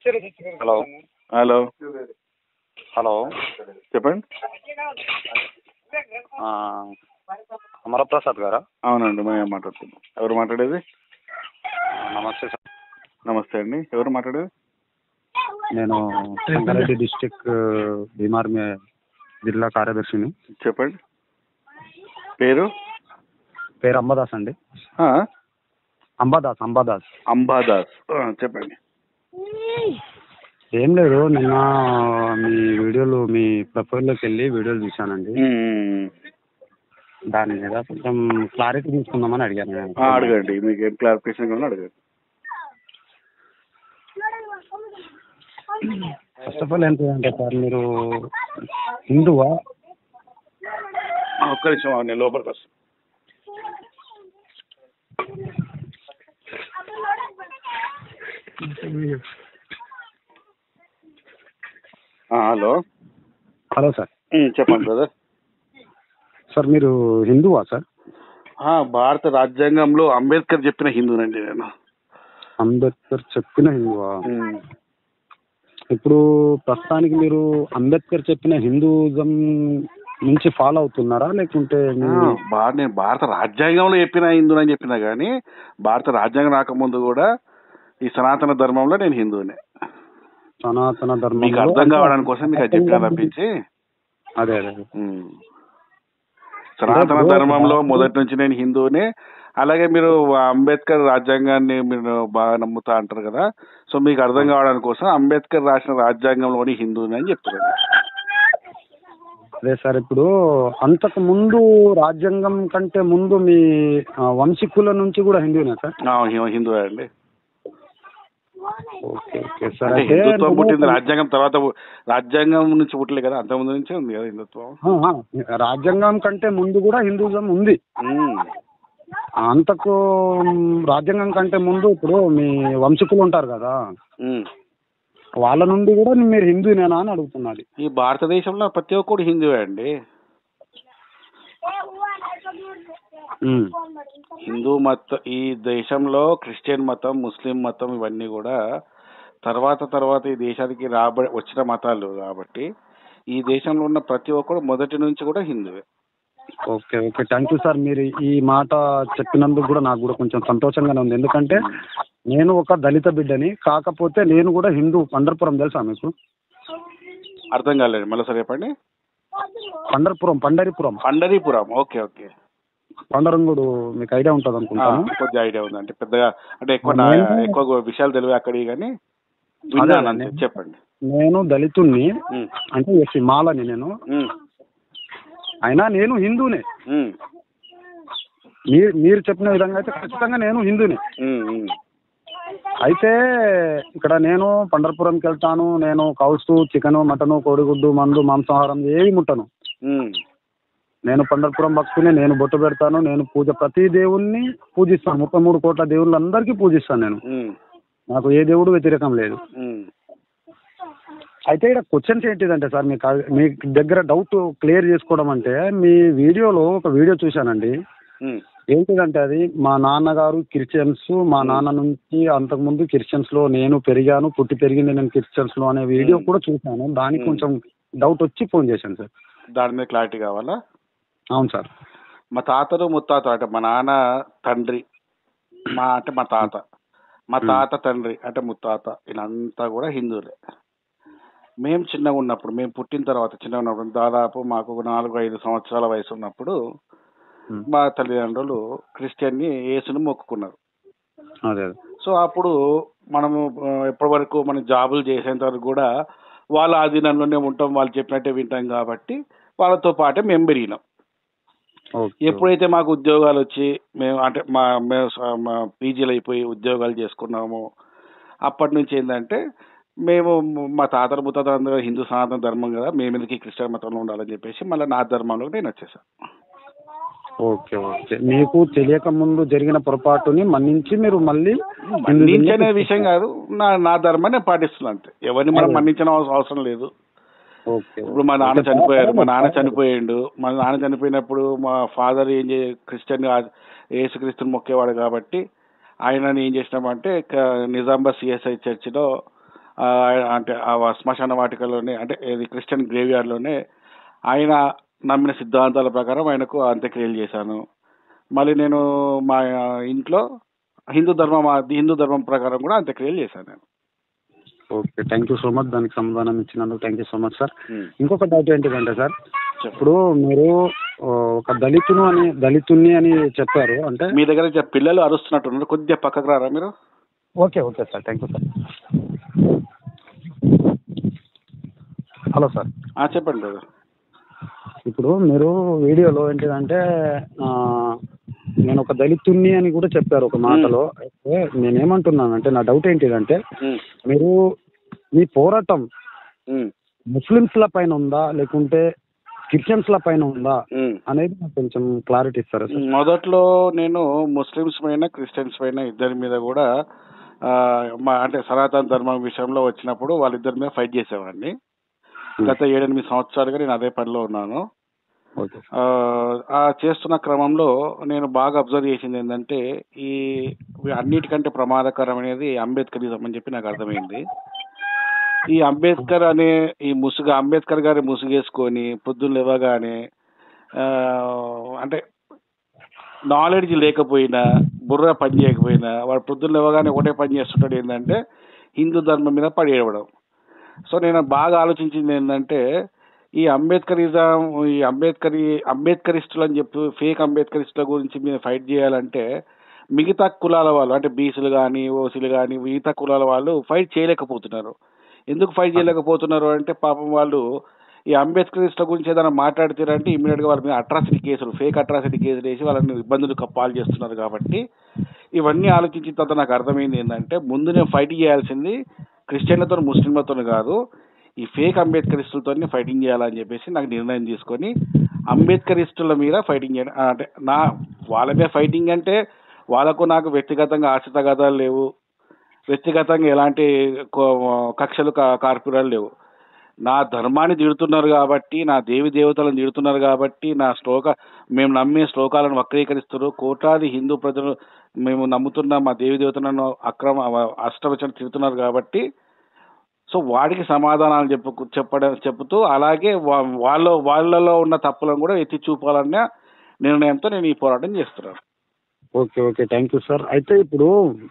Hello hello hello చెప్పండి ఆ, అమరప్రసాద్ గారా అవునండి మేము మాట్లాడుతున్నాం ఎవరు మాట్లాడేది నమస్తే సార్ నమస్తే అండి ఎవరు మాట్లాడేది నేను సంగారెడ్డి డిస్టిక్ బీమార్ మే- జిల్లా కార్యదర్శిని చెప్పండి పేరు పేరు అంబాదాస్ అండి ఆ, అంబాదాస్ అంబాదాస్ అంబాదాస్ ఆ, చెప్పండి ఏం లేదు నిన్న మీ వీడియోలు మీ ప్రొఫైల్లోకి వెళ్ళి వీడియోలు చూశానండి మ్మ్. దాని మీద కొంచెం క్లారిటీ తీసుకుందామని అడిగాను నేను. ఆ, అడగండి మీకు ఏం క్లారిఫికేషన్ కావాలో అడగండి ఫస్ట్ ఆఫ్ ఆల్ ఏంటంటే సార్ మీరు హిందువా ఆ, ఒక్క నిమిషం ఆగు, నేను లోపలికి వస్తాను ఆ, హలో హలో సార్ మ్మ్, చెప్పండి బ్రదర్ సార్ మీరు హిందువా సార్ ఆ, భారత రాజ్యాంగంలో అంబేద్కర్ చెప్పిన హిందూనండి నేను అంబేద్కర్ చెప్పిన హిందువా మ్మ్. ఇప్పుడు ప్రస్తుతానికి మీరు అంబేద్కర్ చెప్పిన హిందూజం నుంచి ఫాలో అవుతున్నారా లేకుంటే మీ- ఆ, భా- నేను భారత రాజ్యాంగంలో చెప్పిన హిందూనని చెప్పినా కానీ భారత రాజ్యాంగం రాకముందు కూడా ఈ సనాతన ధర్మంలో నేను హిందువునే సనాతన ధర్మం మీకు అర్థం కావడానికి కోసం మీకు అది చెప్పినా తప్పించి అదే అదే అదే. ఉమ్. సనాతన ధర్మంలో మొదటి నుంచి నేను హిందువునే అలాగే మీరు అంబేద్కర్ రాజ్యాంగాన్ని మీరు బాగా నమ్ముతా అంటారు కదా సో మీకు అర్థం కావడానికి కోసం అంబేద్కర్ రాసిన రాజ్యాంగంలోని హిందువుని అని చెప్తున్నాను అదే సార్ ఇప్పుడు అంతకు ముందు రాజ్యాంగం కంటే ముందు మీ ఆ, వంశీకుల నుంచి కూడా హిందూనే సార్ ఆ, హి- హిందువే అండి ఓకే ఓకే సార్ అంటే అయితే హిందుత్వం నువ్వు- పుట్టింది రాజ్యాంగం తర్వాత పు- రాజ్యాంగం నుంచి పుట్టలే కదా అంతకుముందు నుంచే ఉంది కదా హిందుత్వం ఆ, ఆ, రాజ్యాంగం కంటే ముందు కూడా హిందూజం ఉంది ఉమ్. అంతకు మ్, రాజ్యాంగం కంటే ముందు ఇప్పుడు మీ వంశీకులు ఉంటారు కదా ఉమ్. వాళ్ళ నుండి కూడా మీరు హిందూనేనా అని అడుగుతున్నది ఈ భారతదేశంలో ప్రతి ఒక్కడు హిందువే అండి ఉమ్. హిందూ మత ఈ దేశంలో క్రిస్టియన్ మతం ముస్లిం మతం ఇవన్నీ కూడా తర్వాత తర్వాత ఈ దేశానికి రాబ వచ్చిన మతాలు కాబట్టి ఈ దేశంలో ఉన్న ప్రతి ఒక్కడు మొదటి నుంచి కూడా హిందువే okay okay thank you sir మీరు ఈ మాట చెప్పినందుకు కూడా నాకు కూడా కొంచెం సంతోషంగానే ఉంది ఎందుకంటే నేను ఒక దళిత బిడ్డని కాకపోతే నేను కూడా హిందూ పండర్పురం తెలుసా మీకు అర్థం కాలేదు మళ్ళీ సరే చెప్పండి పండర్పురం పండరిపురం పండరీపురం ఓకే ఓకే పండరంగుడు మీకు ఐడియా ఉంటుంది ఆ, అనుకుంటాను కొద్దిగా ఐడియా ఉంది అంటే పెద్దగా అంటే ఎక్కువ నా నేను- ఎక్కువ విషయాలు తెలివి అక్కడికి కానీ విన్నాను అంతే నేను- చెప్పండి నేను దళితుణ్ణి ఉమ్, అంటే ఎస్సీ మాలని నేను ఉమ్, అయినా నేను హిందూనే ఉమ్, మీరు మీరు చెప్పిన విధంగా అయితే ఖచ్చితంగా నేను హిందూనే ఉమ్, ఉమ్. అయితే ఇక్కడ నేను పండర్పురంకి వెళ్తాను నేను కౌసు చికెన్ మటన్ కోడిగుడ్డు మందు మాంసాహారం ఏవి ముట్టను ఉమ్, నేను పండర్పురం భక్తుని నేను బొట్టు పెడతాను నేను పూజ ప్రతి దేవుణ్ణి పూజిస్తాను ముప్పై మూడు కోట్ల దేవుళ్ళందరికీ పూజిస్తాను నేను ఉమ్, నాకు ఏ దేవుడు వ్యతిరేకం లేదు ఉమ్. అయితే ఇక్కడ క్వశ్చన్స్ ఏంటిదంటే సార్ మీకు ఆ- మీ దగ్గర డౌట్ క్లియర్ చేసుకోవడం అంటే మీ వీడియోలో ఒక వీడియో చూశానండి ఉమ్, ఏంటిదంటే అది మా నాన్నగారు క్రిస్టియన్స్ మా నాన్న నుంచి అంతకుముందు క్రిస్టియన్స్ లో నేను పెరిగాను పుట్టి పెరిగింది నేను క్రిస్టియన్స్ లో అనే వీడియో Hmm. కూడా చూశాను దానికి Hmm. కొంచెం డౌట్ వచ్చి ఫోన్ చేశాను సార్ దాని మీద క్లారిటీ కావాలా అవును సార్ మా తాతలు ముత్తాత అంటే మా నాన్న తండ్రి మా అంటే మా తాత మా Hmm. తాత తండ్రి అంటే ముత్తాత వీళ్ళంతా కూడా హిందువులే మేము చిన్నగా ఉన్నప్పుడు మేము పుట్టిన తర్వాత చిన్నగా ఉన్నప్పుడు దాదాపు మాకు ఒక నాలుగు ఐదు సంవత్సరాల వయసు ఉన్నప్పుడు Hmm. మా తల్లిదండ్రులు క్రిస్టియన్ని యేసును మొక్కుకున్నారు అదే అదే సో అప్పుడు మనము ఆ, ఎప్పటి వరకు మనం జాబులు చేసేంత వరకు కూడా వాళ్ళ ఆధీనంలోనే ఉంటాం వాళ్ళు చెప్పినట్టే వింటాం కాబట్టి వాళ్ళతో పాటే మేము పెరిగినాం ఓకే ఎప్పుడైతే మాకు ఉద్యోగాలు వచ్చి మేము అంటే మా మేము స- మా పీజీలు అయిపోయి ఉద్యోగాలు చేసుకున్నామో అప్పటి నుంచి ఏంటంటే మేము మా తాతల ముత్తాతలు అందరూ హిందూ సనాతన ధర్మం కదా మేము ఎందుకు క్రిస్టియన్ మతంలో ఉండాలని చెప్పేసి మళ్ళీ నా ధర్మంలోకి నేను వచ్చేసాను ఓకే ఓకే మీకు తెలియక ముందు జరిగిన పొరపాటుని మన్నించి మీరు మళ్ళీ మన్నించనే విషయం కాదు నా నా ధర్మాన్ని నేను పాటిస్తున్నాను అంతే ఎవరిని మనం మన్నించిన అవసరం లేదు ఓకే ఇప్పుడు మా నాన్న చనిపోయారు మా నాన్న చనిపోయిండు మా నాన్న చనిపోయినప్పుడు మా ఫాదర్ ఏం చే క్రిస్టియన్ యేసుక్రీస్తుని మొక్కేవాడు కాబట్టి ఆయనని ఏం చేసినామంటే క- నిజామాబాద్ సిఎస్ఐ చర్చిలో ఆ, అంటే ఆ శ్మశాన వాటికలోనే అంటే ఇది క్రిస్టియన్ గ్రేవ్ లోనే ఆయన నమ్మిన సిద్ధాంతాల ప్రకారం ఆయనకు అంత్యక్రియలు చేశాను మళ్ళీ నేను మా ఇంట్లో హిందూ ధర్మం హిందూ ధర్మం ప్రకారం కూడా అంత్యక్రియలు చేశాను నేను okay thank you so much దానికి సమాధానం ఇచ్చినందుకు thank you so much sir um. ఇంకొక డౌట్ ఏంటిదంటే సార్ చెప్పు. ఇప్పుడు మీరు ఆ, ఒక దళితును అని దళితుని అని చెప్పారు అంటే మీ దగ్గర జర పిల్లలు అరుస్తున్నట్టున్నారు కొద్దిగా పక్కకు రారా మీరు okay okay sir thank you sir hello sir ఆ, చెప్పండి బ్రదర్ ఇప్పుడు మీరు వీడియోలో ఏంటిదంటే ఆ, నేను ఒక దళితుణ్ణి అని కూడా చెప్పారు ఒక మాటలో అయితే నేనేమంటున్నానంటే నా డౌట్ ఏంటిదంటే ఉమ్, మీరు మీ పోరాటం ఉమ్, ముస్లిమ్స్ల పైన ఉందా లేకుంటే క్రిస్టియన్స్ల పైన ఉందా ఉమ్. అనేది నాకు కొంచెం క్లారిటీ ఇస్తారా సార్ మొదట్లో నేను ముస్లిమ్స్ పైన క్రిస్టియన్స్ పైన ఇద్దరి మీద కూడా ఆ, మా అంటే సనాతన ధర్మం విషయంలో వచ్చినప్పుడు వాళ్ళిద్దరి మీద ఫైట్ చేసేవాడిని గత ఏడెనిమిది సంవత్సరాలుగా నేను అదే పనిలో ఉన్నాను ఓకే ఆ, ఆ చేస్తున్న క్రమంలో నేను బాగా అబ్జర్వ్ చేసింది ఏంటంటే ఈ అన్నిటికంటే ప్రమాదకరం అనేది అంబేద్కరిజం అని చెప్పి నాకు అర్థమైంది ఈ అంబేద్కర్ అనే ఈ ముసుగు అంబేద్కర్ గారి ముసుగేసుకొని పొద్దున్న లేవగానే ఆ, అంటే నాలెడ్జ్ లేకపోయినా బుర్ర పని చేయకపోయినా వాడు పొద్దున్న లేవగానే ఒకటే పని చేస్తుంటాడు ఏంటంటే హిందూ ధర్మం మీద పడేయడం సో నేను బాగా ఆలోచించింది ఏంటంటే ఈ అంబేద్కరిజం ఈ అంబేద్కరి అంబేద్కరిస్టులు అని చెప్పి ఫేక్ అంబేద్కరిస్టుల గురించి మీరు ఫైట్ చేయాలంటే మిగతా కులాల వాళ్ళు అంటే బీసీలు కానీ ఓసీలు కానీ మిగతా కులాల వాళ్ళు ఫైట్ చేయలేకపోతున్నారు ఎందుకు ఫైట్ చేయలేకపోతున్నారు అంటే పాపం వాళ్ళు ఈ అంబేద్కరిస్టుల గురించి ఏదైనా మాట్లాడితేరంటే ఇమీడియట్ గా వాళ్ళ మీద అట్రాసిటీ కేసులు ఫేక్ అట్రాసిటీ కేసులు వేసి వాళ్ళని ఇబ్బందులు కప్పాలు చేస్తున్నారు కాబట్టి ఇవన్నీ ఆలోచించిన తర్వాత నాకు అర్థమైంది ఏంటంటే ముందు నేను ఫైట్ చేయాల్సింది క్రిస్టియన్లతో ముస్లింలతో కాదు ఈ ఫేక్ అంబేద్కరిస్టులతో ఫైటింగ్ చేయాలని చెప్పేసి నాకు నిర్ణయం తీసుకొని అంబేద్కరిస్టుల మీద ఫైటింగ్ చేయడం ఆ, అంటే నా వాళ్ళ మీద ఫైటింగ్ అంటే వాళ్ళకు నాకు వ్యక్తిగతంగా ఆశ్రితగతాలు లేవు వ్యక్తిగతంగా ఎలాంటి కో- కక్షలు కా- కార్పురాలు లేవు నా ధర్మాన్ని తిడుతున్నారు కాబట్టి నా దేవి దేవతలను తిడుతున్నారు కాబట్టి నా శ్లోక మేము నమ్మే శ్లోకాలను వక్రీకరిస్తారు కోట్లాది హిందూ ప్రజలు మేము నమ్ముతున్న మా దేవి దేవతలను అక్రమ అష్టవచనం తిడుతున్నారు కాబట్టి సో వాడికి సమాధానాలు చెప్పు చెప్పడం చెబుతూ అలాగే వా- వాళ్ళ వాళ్ళలో ఉన్న తప్పులను కూడా ఎత్తి చూపాలన్న నిర్ణయంతో నేను ఈ పోరాటం చేస్తున్నాను okay okay thank you sir అయితే ఇప్పుడు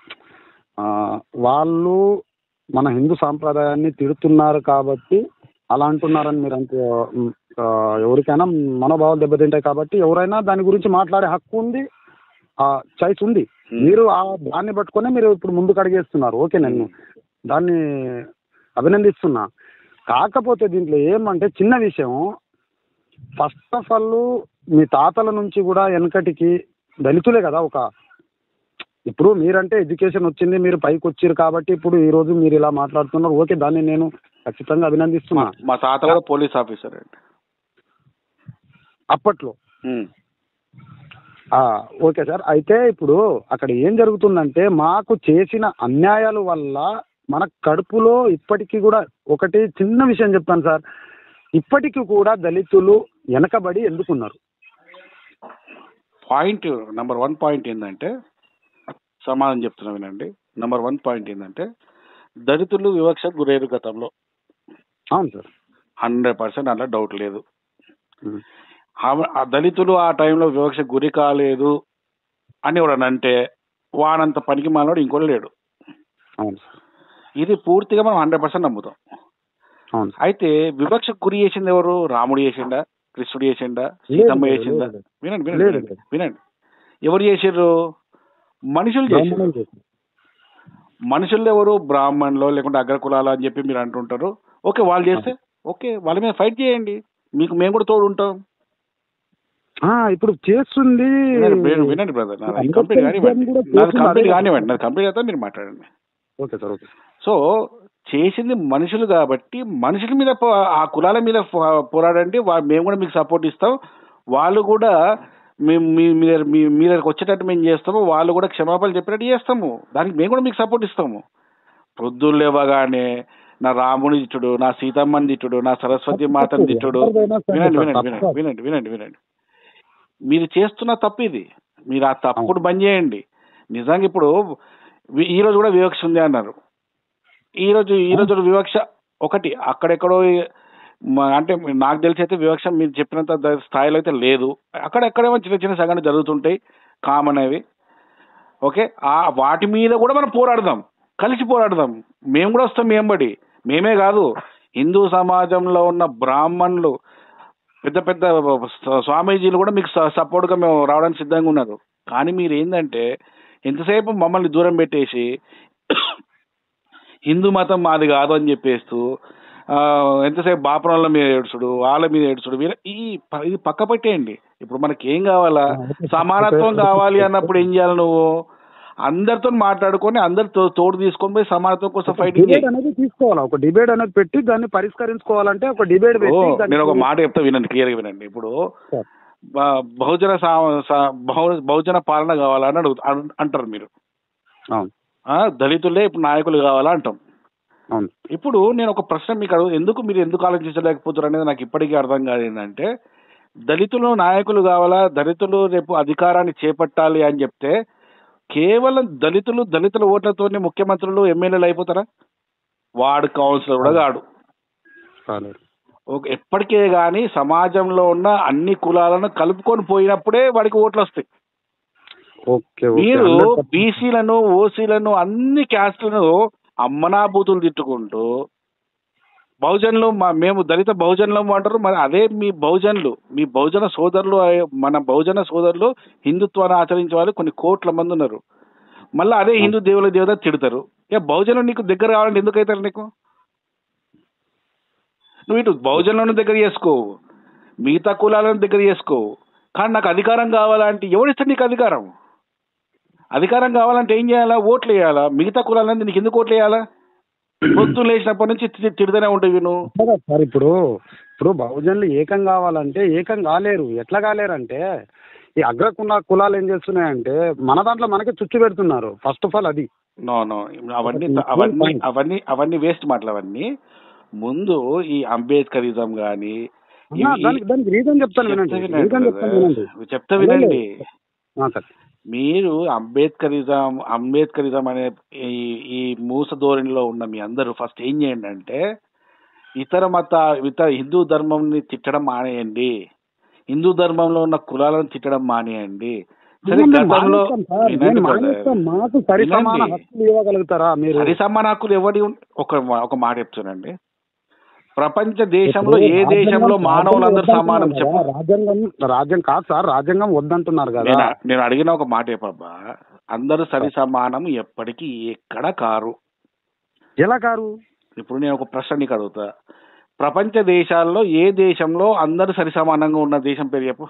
ఆ, వాళ్ళు మన హిందూ సాంప్రదాయాన్ని తిడుతున్నారు కాబట్టి అలా అంటున్నారని మీరు అంటే ఉమ్, ఆ, ఎవరికైనా మనోభావాలు దెబ్బతింటాయి కాబట్టి ఎవరైనా దాని గురించి మాట్లాడే హక్కు ఉంది ఆ చాయిస్ ఉంది Hmm. మీరు ఆ దాన్ని పట్టుకొని మీరు ఇప్పుడు ముందుకు అడిగేస్తున్నారు ఓకే నేను దాన్ని అభినందిస్తున్నా కాకపోతే దీంట్లో ఏమంటే చిన్న విషయం ఫస్ట్ ఆఫ్ ఆల్ మీ తాతల నుంచి కూడా వెనకటికి దళితులే కదా ఒక ఇప్పుడు మీరంటే ఎడ్యుకేషన్ వచ్చింది మీరు పైకి వచ్చారు కాబట్టి ఇప్పుడు ఈ రోజు మీరు ఇలా మాట్లాడుతున్నారు ఓకే దాన్ని నేను ఖచ్చితంగా అభినందిస్తున్నా మా- మా తాత కూడా పోలీస్ ఆఫీసర్ అండి అప్పట్లో ఉమ్. ఆ, ఓకే సార్ అయితే ఇప్పుడు అక్కడ ఏం జరుగుతుందంటే మాకు చేసిన అన్యాయాల వల్ల మన కడుపులో ఇప్పటికీ కూడా ఒకటి చిన్న విషయం చెప్తాను సార్ ఇప్పటికీ కూడా దళితులు వెనకబడి ఎందుకున్నారు పాయింట్ నెంబర్ వన్ పాయింట్ ఏంటంటే సమాధానం చెప్తున్నా వినండి నెంబర్ వన్ పాయింట్ ఏంటంటే దళితులు వివక్షకు గురయ్యారు గతంలో అవును సార్ హండ్రెడ్ పర్సెంట్ అలా డౌట్ లేదు ఉమ్. ఆ- ఆ దళితులు ఆ టైంలో వివక్ష గురి కాలేదు అని ఎవడని అంటే వాడంత పనికి మానవాడు ఇంకోటి లేడు అవును సార్ ఇది పూర్తిగా మనం హండ్రెడ్ పర్సెంట్ నమ్ముతాం అవును సార్ అయితే వివక్షకు గురి చేసింది ఎవరు రాముడు చేసిండా కృష్ణుడు చేసిండా సీతమ్మ లేదు, చేసిందా లేదు. వినండి వినండి లేదు, వినండి వినండి ఎవరు చేసిర్రు మనుషులు చేసిండ్రు బ్రాహ్మణులు చేసింది. మనుషులు ఎవరు బ్రాహ్మణులు లేకుంటే అగ్రకులాలు అని చెప్పి మీరు అంటుంటారు ఓకే వాళ్ళు చేస్తే ఓకే వాళ్ళ మీద ఫైట్ చేయండి మీకు మేము కూడా తోడు ఉంటాం ఆ, ఇప్పుడు చేస్తుంది వినండి, వినండి, వినండి బ్రదర్ నాది అంబేద్కర్ కంప్లీట్ కానివ్వండి విషయం కూడా నాది చేస్తుంది కంప్లీట్ అదే. కానివ్వండి నాది కంప్లీట్ అయితే మీరు మాట్లాడండి ఓకే సార్ ఓకే సో చేసింది మనుషులు కాబట్టి మనుషుల మీద పో- ఆ కులాల మీద పో- పోరాడండి వా- మేము కూడా మీకు సపోర్ట్ ఇస్తాం వాళ్ళు కూడా మేము మీ మీ- మీ మీ దగ్గరకు వచ్చేటట్టు మేము చేస్తాము వాళ్ళు కూడా క్షమాపణలు చెప్పినట్టు చేస్తాము దానికి మేము కూడా మీకు సపోర్ట్ ఇస్తాము పొద్దున్న లేవగానే నా రాముని తిట్టుడు నా సీతమ్మని తిట్టుడు నా సరస్వతి మాతని తిట్టుడు ఎవరిదైనా సరే వినండి సార్, వినండి తప్ప. వినండి వినండి వినండి వినండి మీరు చేస్తున్న తప్పు ఇది మీరు ఆ తప్పుడు బంద్ చేయండి నిజంగా ఇప్పుడు వి- ఈ రోజు కూడా వివక్ష ఉంది అన్నారు ఈ రోజు ఈ రోజు వివక్ష ఒకటి అక్కడెక్కడో మ- అంటే నాకు తెలిసి అయితే వివక్ష మీరు చెప్పినంత ద- స్థాయిలో అయితే లేదు అక్కడెక్కడేమో చిన్న చిన్న సంఘటనలు జరుగుతుంటాయి కామన్ అవి ఓకే ఆ వాటి మీద కూడా మనం పోరాడదాం కలిసి పోరాడదాం మేము కూడా వస్తాం మేంబడి మేమే కాదు హిందూ సమాజంలో ఉన్న బ్రాహ్మణులు పెద్ద పెద్ద స్వ- స్వామీజీలు కూడా మీకు స- సపోర్ట్గా మేము రావడానికి సిద్ధంగా ఉన్నారు కానీ మీరు ఏంటంటే ఎంతసేపు మమ్మల్ని దూరం పెట్టేసి హిందూ మతం మాది కాదు అని చెప్పేస్తూ ఆ, ఎంతసేపు బాపనంలో మీద ఏడుచుడు వాళ్ళ మీద ఏడుచుడు వీళ్ళ ఈ ప- ఇది పక్క పెట్టేయండి ఇప్పుడు మనకి ఏం కావాలా సమానత్వం కావాలి అన్నప్పుడు ఏం చేయాలి నువ్వు అందరితో మాట్లాడుకొని అందరితో తోడు తీసుకొని పోయి సమానత్వం కోసం ఫైటింగ్ డిబేట్ అనేది తీసుకోవాలి ఒక డిబేట్ అనేది పెట్టి దాన్ని పరిష్కరించుకోవాలంటే ఒక డిబేట్ పెట్టి దాన్ని- నేను ఒక మాట చెప్తా వినండి క్లియర్గా వినండి ఇప్పుడు సార్. బ- బహుజన సా- సా- బహు- బహుజన పాలన కావాలని అడుగు అన్- అంటారు మీరు అవును ఆ, దళితులే ఇప్పుడు నాయకులు కావాలా అంటాం అవును ఇప్పుడు నేను ఒక ప్రశ్న మీకు అడుగు ఎందుకు మీరు ఎందుకు ఆలోచించలేకపోతారు అనేది నాకు ఇప్పటికీ అర్థం కాదు ఏంటంటే దళితులు నాయకులు కావాలా దళితులు రేపు అధికారాన్ని చేపట్టాలి అని చెప్తే కేవలం దళితులు దళితుల ఓట్లతోనే ముఖ్యమంత్రులు ఎమ్మెల్యేలు అయిపోతారా వాడు కౌన్సిలర్ కూడా కాడు కాలేదు ఒక ఎప్పటికే గాని సమాజంలో ఉన్న అన్ని కులాలను కలుపుకొని పోయినప్పుడే వాడికి ఓట్లు వస్తాయి ఓకే ఓకే మీరు 100% బీసీలను ఓసీలను అన్ని క్యాస్ట్లను అమ్మనా బూతులు తిట్టుకుంటూ బహుజనులు మా- మేము దళిత బహుజనులం అంటారు మరి అదే మీ బహుజనులు మీ బహుజన సోదరులు అయ్యే- మన బహుజన సోదరులు హిందుత్వాన్ని ఆచరించే వాళ్ళు కొన్ని కోట్ల మంది ఉన్నారు మళ్ళీ అదే హిందూ దేవుల దేవత తిడతారు ఇక బహుజనులు నీకు దగ్గర కావాలంటే ఎందుకు అవుతారు నీకు నువ్వు ఇటు బహుజనులను దగ్గర చేసుకోవు మిగతా కులాలను దగ్గర చేసుకోవు కానీ నాకు అధికారం కావాలంటే ఎవరిస్తాడు నీకు అధికారం అధికారం కావాలంటే ఏం చేయాలా ఓట్లు వేయాలా మిగతా కులాలంటే నీకు ఎందుకు ఓట్లు వేయాలా పొద్దున్న లేచినప్పటి నుంచి తి- తిడుతూనే ఉంటావు నువ్వు కదా సార్ ఇప్పుడు ఇప్పుడు బహుజనులు ఏకం కావాలంటే ఏకం కాలేరు ఎట్లా కాలేరంటే ఈ అగ్రకుల కులాలు ఏం చేస్తున్నాయంటే మన దాంట్లో మనకి చుచ్చు పెడుతున్నారు ఫస్ట్ ఆఫ్ ఆల్ అది నో నో అవన్నీ అవన్నీ అవన్నీ అవన్నీ వేస్ట్ మాటలు అవన్నీ ముందు ఈ అంబేద్కరిజం కానీ అన్నా, దానికి దానికి రీజన్ చెప్తాను వినండి రీజన్ చెప్తాను వినండి చెప్తా వినండి ఆ, సార్ మీరు అంబేద్కరిజం అంబేద్కరిజం అనే ఈ ఈ మూస ధోరణిలో ఉన్న మీ అందరూ ఫస్ట్ ఏం చేయండి అంటే ఇతర మత ఇతర హిందూ ధర్మంని తిట్టడం మానేయండి హిందూ ధర్మంలో ఉన్న కులాలను తిట్టడం మానేయండి సరే మేము గతంలో మానేస్తాం సార్, వినండి మేము brother. మానేస్తాం. మాకు సరి సమాన వినండి. హక్కులు ఇవ్వగలుగుతారా మీరు సరి సమాన హక్కులు ఎవరి ఉన్- ఒక మా- ఒక మాట చెప్తానండి ప్రపంచ దేశంలో ఏ ఇప్పుడు దేశంలో రాజ్యాంగం- మానవులందరూ రాజ్యాంగం సమానం వద్దంటున్నారు చెప్పు కదా, రాజ్యాంగం రాజ్యం కాదు సార్ రాజ్యాంగం వద్దంటున్నారు కదా నేను నేను అడిగిన ఒక మాట చెప్పబ్బా అందరూ సరి సమానం ఎప్పటికీ ఎక్కడ కారు ఎలా కారు ఇప్పుడు నేను ఒక ప్రశ్న నీకు అడుగుతా ప్రపంచ దేశాల్లో ఏ దేశంలో అందరూ సరి సమానంగా ఉన్న దేశం పేరు చెప్పు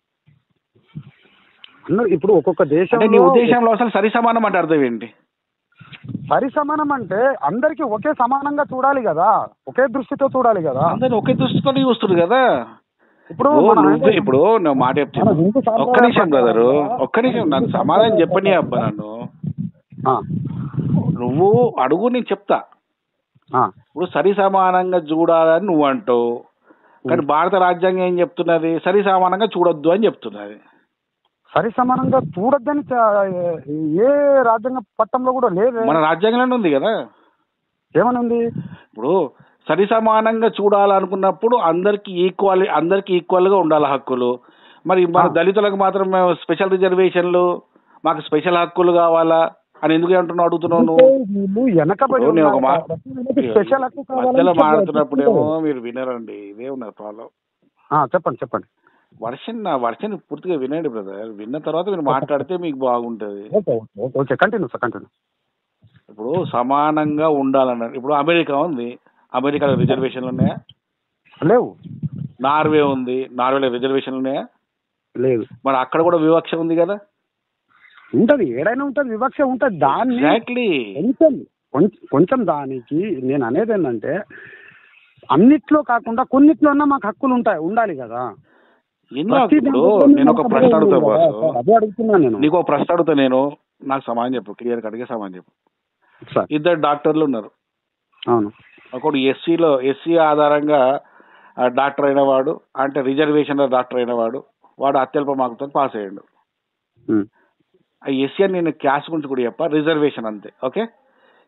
అందరూ ఇప్పుడు ఒక్కొక్క అంటే నీ దేశంలో ఉద్దేశంలో అసలు సరి సమానం అంటే అర్థం ఏంటి సరి సమానం అంటే అందరికి ఒకే సమానంగా చూడాలి కదా ఒకే దృష్టితో చూడాలి కదా అందరూ ఒకే దృష్టితో చూస్తున్నారు కదా ఇప్పుడు ఓ, మన నువ్వే ఇప్పుడు నువ్వు మాట మన చెప్తాను హిందూ సాంప్రదాయ ఒక్క నిమిషం బ్రదరు ప్రకారంగా ఒక్క నిమిషం నాకు సమాధానం చెప్పని అబ్బా నన్ను ఆ, నువ్వు అడుగు నేను చెప్తా ఆ, ఇప్పుడు సరి సమానంగా చూడాలని నువ్వు అంటావు కానీ భారత రాజ్యాంగం ఏం చెప్తున్నది సరి సమానంగా చూడొద్దు అని చెప్తున్నది సరి సమానంగా చూడొద్దని చ- ఏ రాజ్యాంగ పట్టంలో కూడా లేదు మన రాజ్యాంగంలోనే ఉంది కదా ఏమని ఉంది ఇప్పుడు సరి సమానంగా చూడాలనుకున్నప్పుడు అందరికి ఈక్వల్ అందరికి ఈక్వల్ గా ఉండాలి హక్కులు మరి మన ఆ. దళితులకు మాత్రం మేము స్పెషల్ రిజర్వేషన్లు మాకు స్పెషల్ హక్కులు కావాలా అని ఎందుకు అంటున్నావు అడుగుతున్నావు అంటే నువ్వు వీళ్ళు వెనకబడి ఇప్పుడు నేను ఒక ఉన్నారు మా- కాబట్టి వీళ్ళకి స్పెషల్ హక్కు కావాలని మధ్యలో చెప్పారు. మాట్లాడుతున్నప్పుడేమో మీరు వినరండి ఇదే ఉన్నది ప్రాబ్లం ఆ, చెప్పండి చెప్పండి వర్షన్ నా వర్షన్ పూర్తిగా వినండి బ్రదర్ విన్న తర్వాత మీరు మాట్లాడితే మీకు బాగుంటది okay okay okay continue sir continue ఇప్పుడు సమానంగా ఉండాలన్నారు ఇప్పుడు అమెరికా ఉంది అమెరికాలో రిజర్వేషన్లు ఉన్నాయా లేవు నార్వే ఉంది నార్వేలో రిజర్వేషన్లు ఉన్నాయా లేదు మరి అక్కడ కూడా వివక్ష ఉంది కదా ఉంటది ఏడైనా ఉంటది వివక్ష ఉంటది దాన్ని ఎగ్జాక్ట్లీ కొంచెం కొంచెం- కొంచెం దానికి నేను అనేది ఏంటంటే అన్నిట్లో కాకుండా కొన్నిట్లో మాకు హక్కులు ఉంటాయి ఉండాలి కదా ఎన్నో ప్రతి ఇప్పుడు దాంట్లో నేను ఒక మాకు ప్రశ్న హక్కులు అడుగుతా ఉన్నాయి కదా, బాసు సార్, అదే అడుగుతున్నాను నేను నీకు ఒక ప్రశ్న అడుగుతా నేను నాకు సమాధానం చెప్పు క్లియర్ అడిగే సమాధానం చెప్పు సార్ ఇద్దరు డాక్టర్లు ఉన్నారు అవును ఒకడు ఎస్సీలో ఎస్సీ ఆధారంగా ఆ, డాక్టర్ అయిన వాడు అంటే రిజర్వేషన్లో డాక్టర్ అయిన వాడు వాడు అత్యల్ప మార్కుతో పాస్ అయ్యాడు ఉమ్, ఆ ఎస్సీ అని నేను క్యాస్ట్ గురించి కూడా చెప్ప రిజర్వేషన్ అంతే ఓకే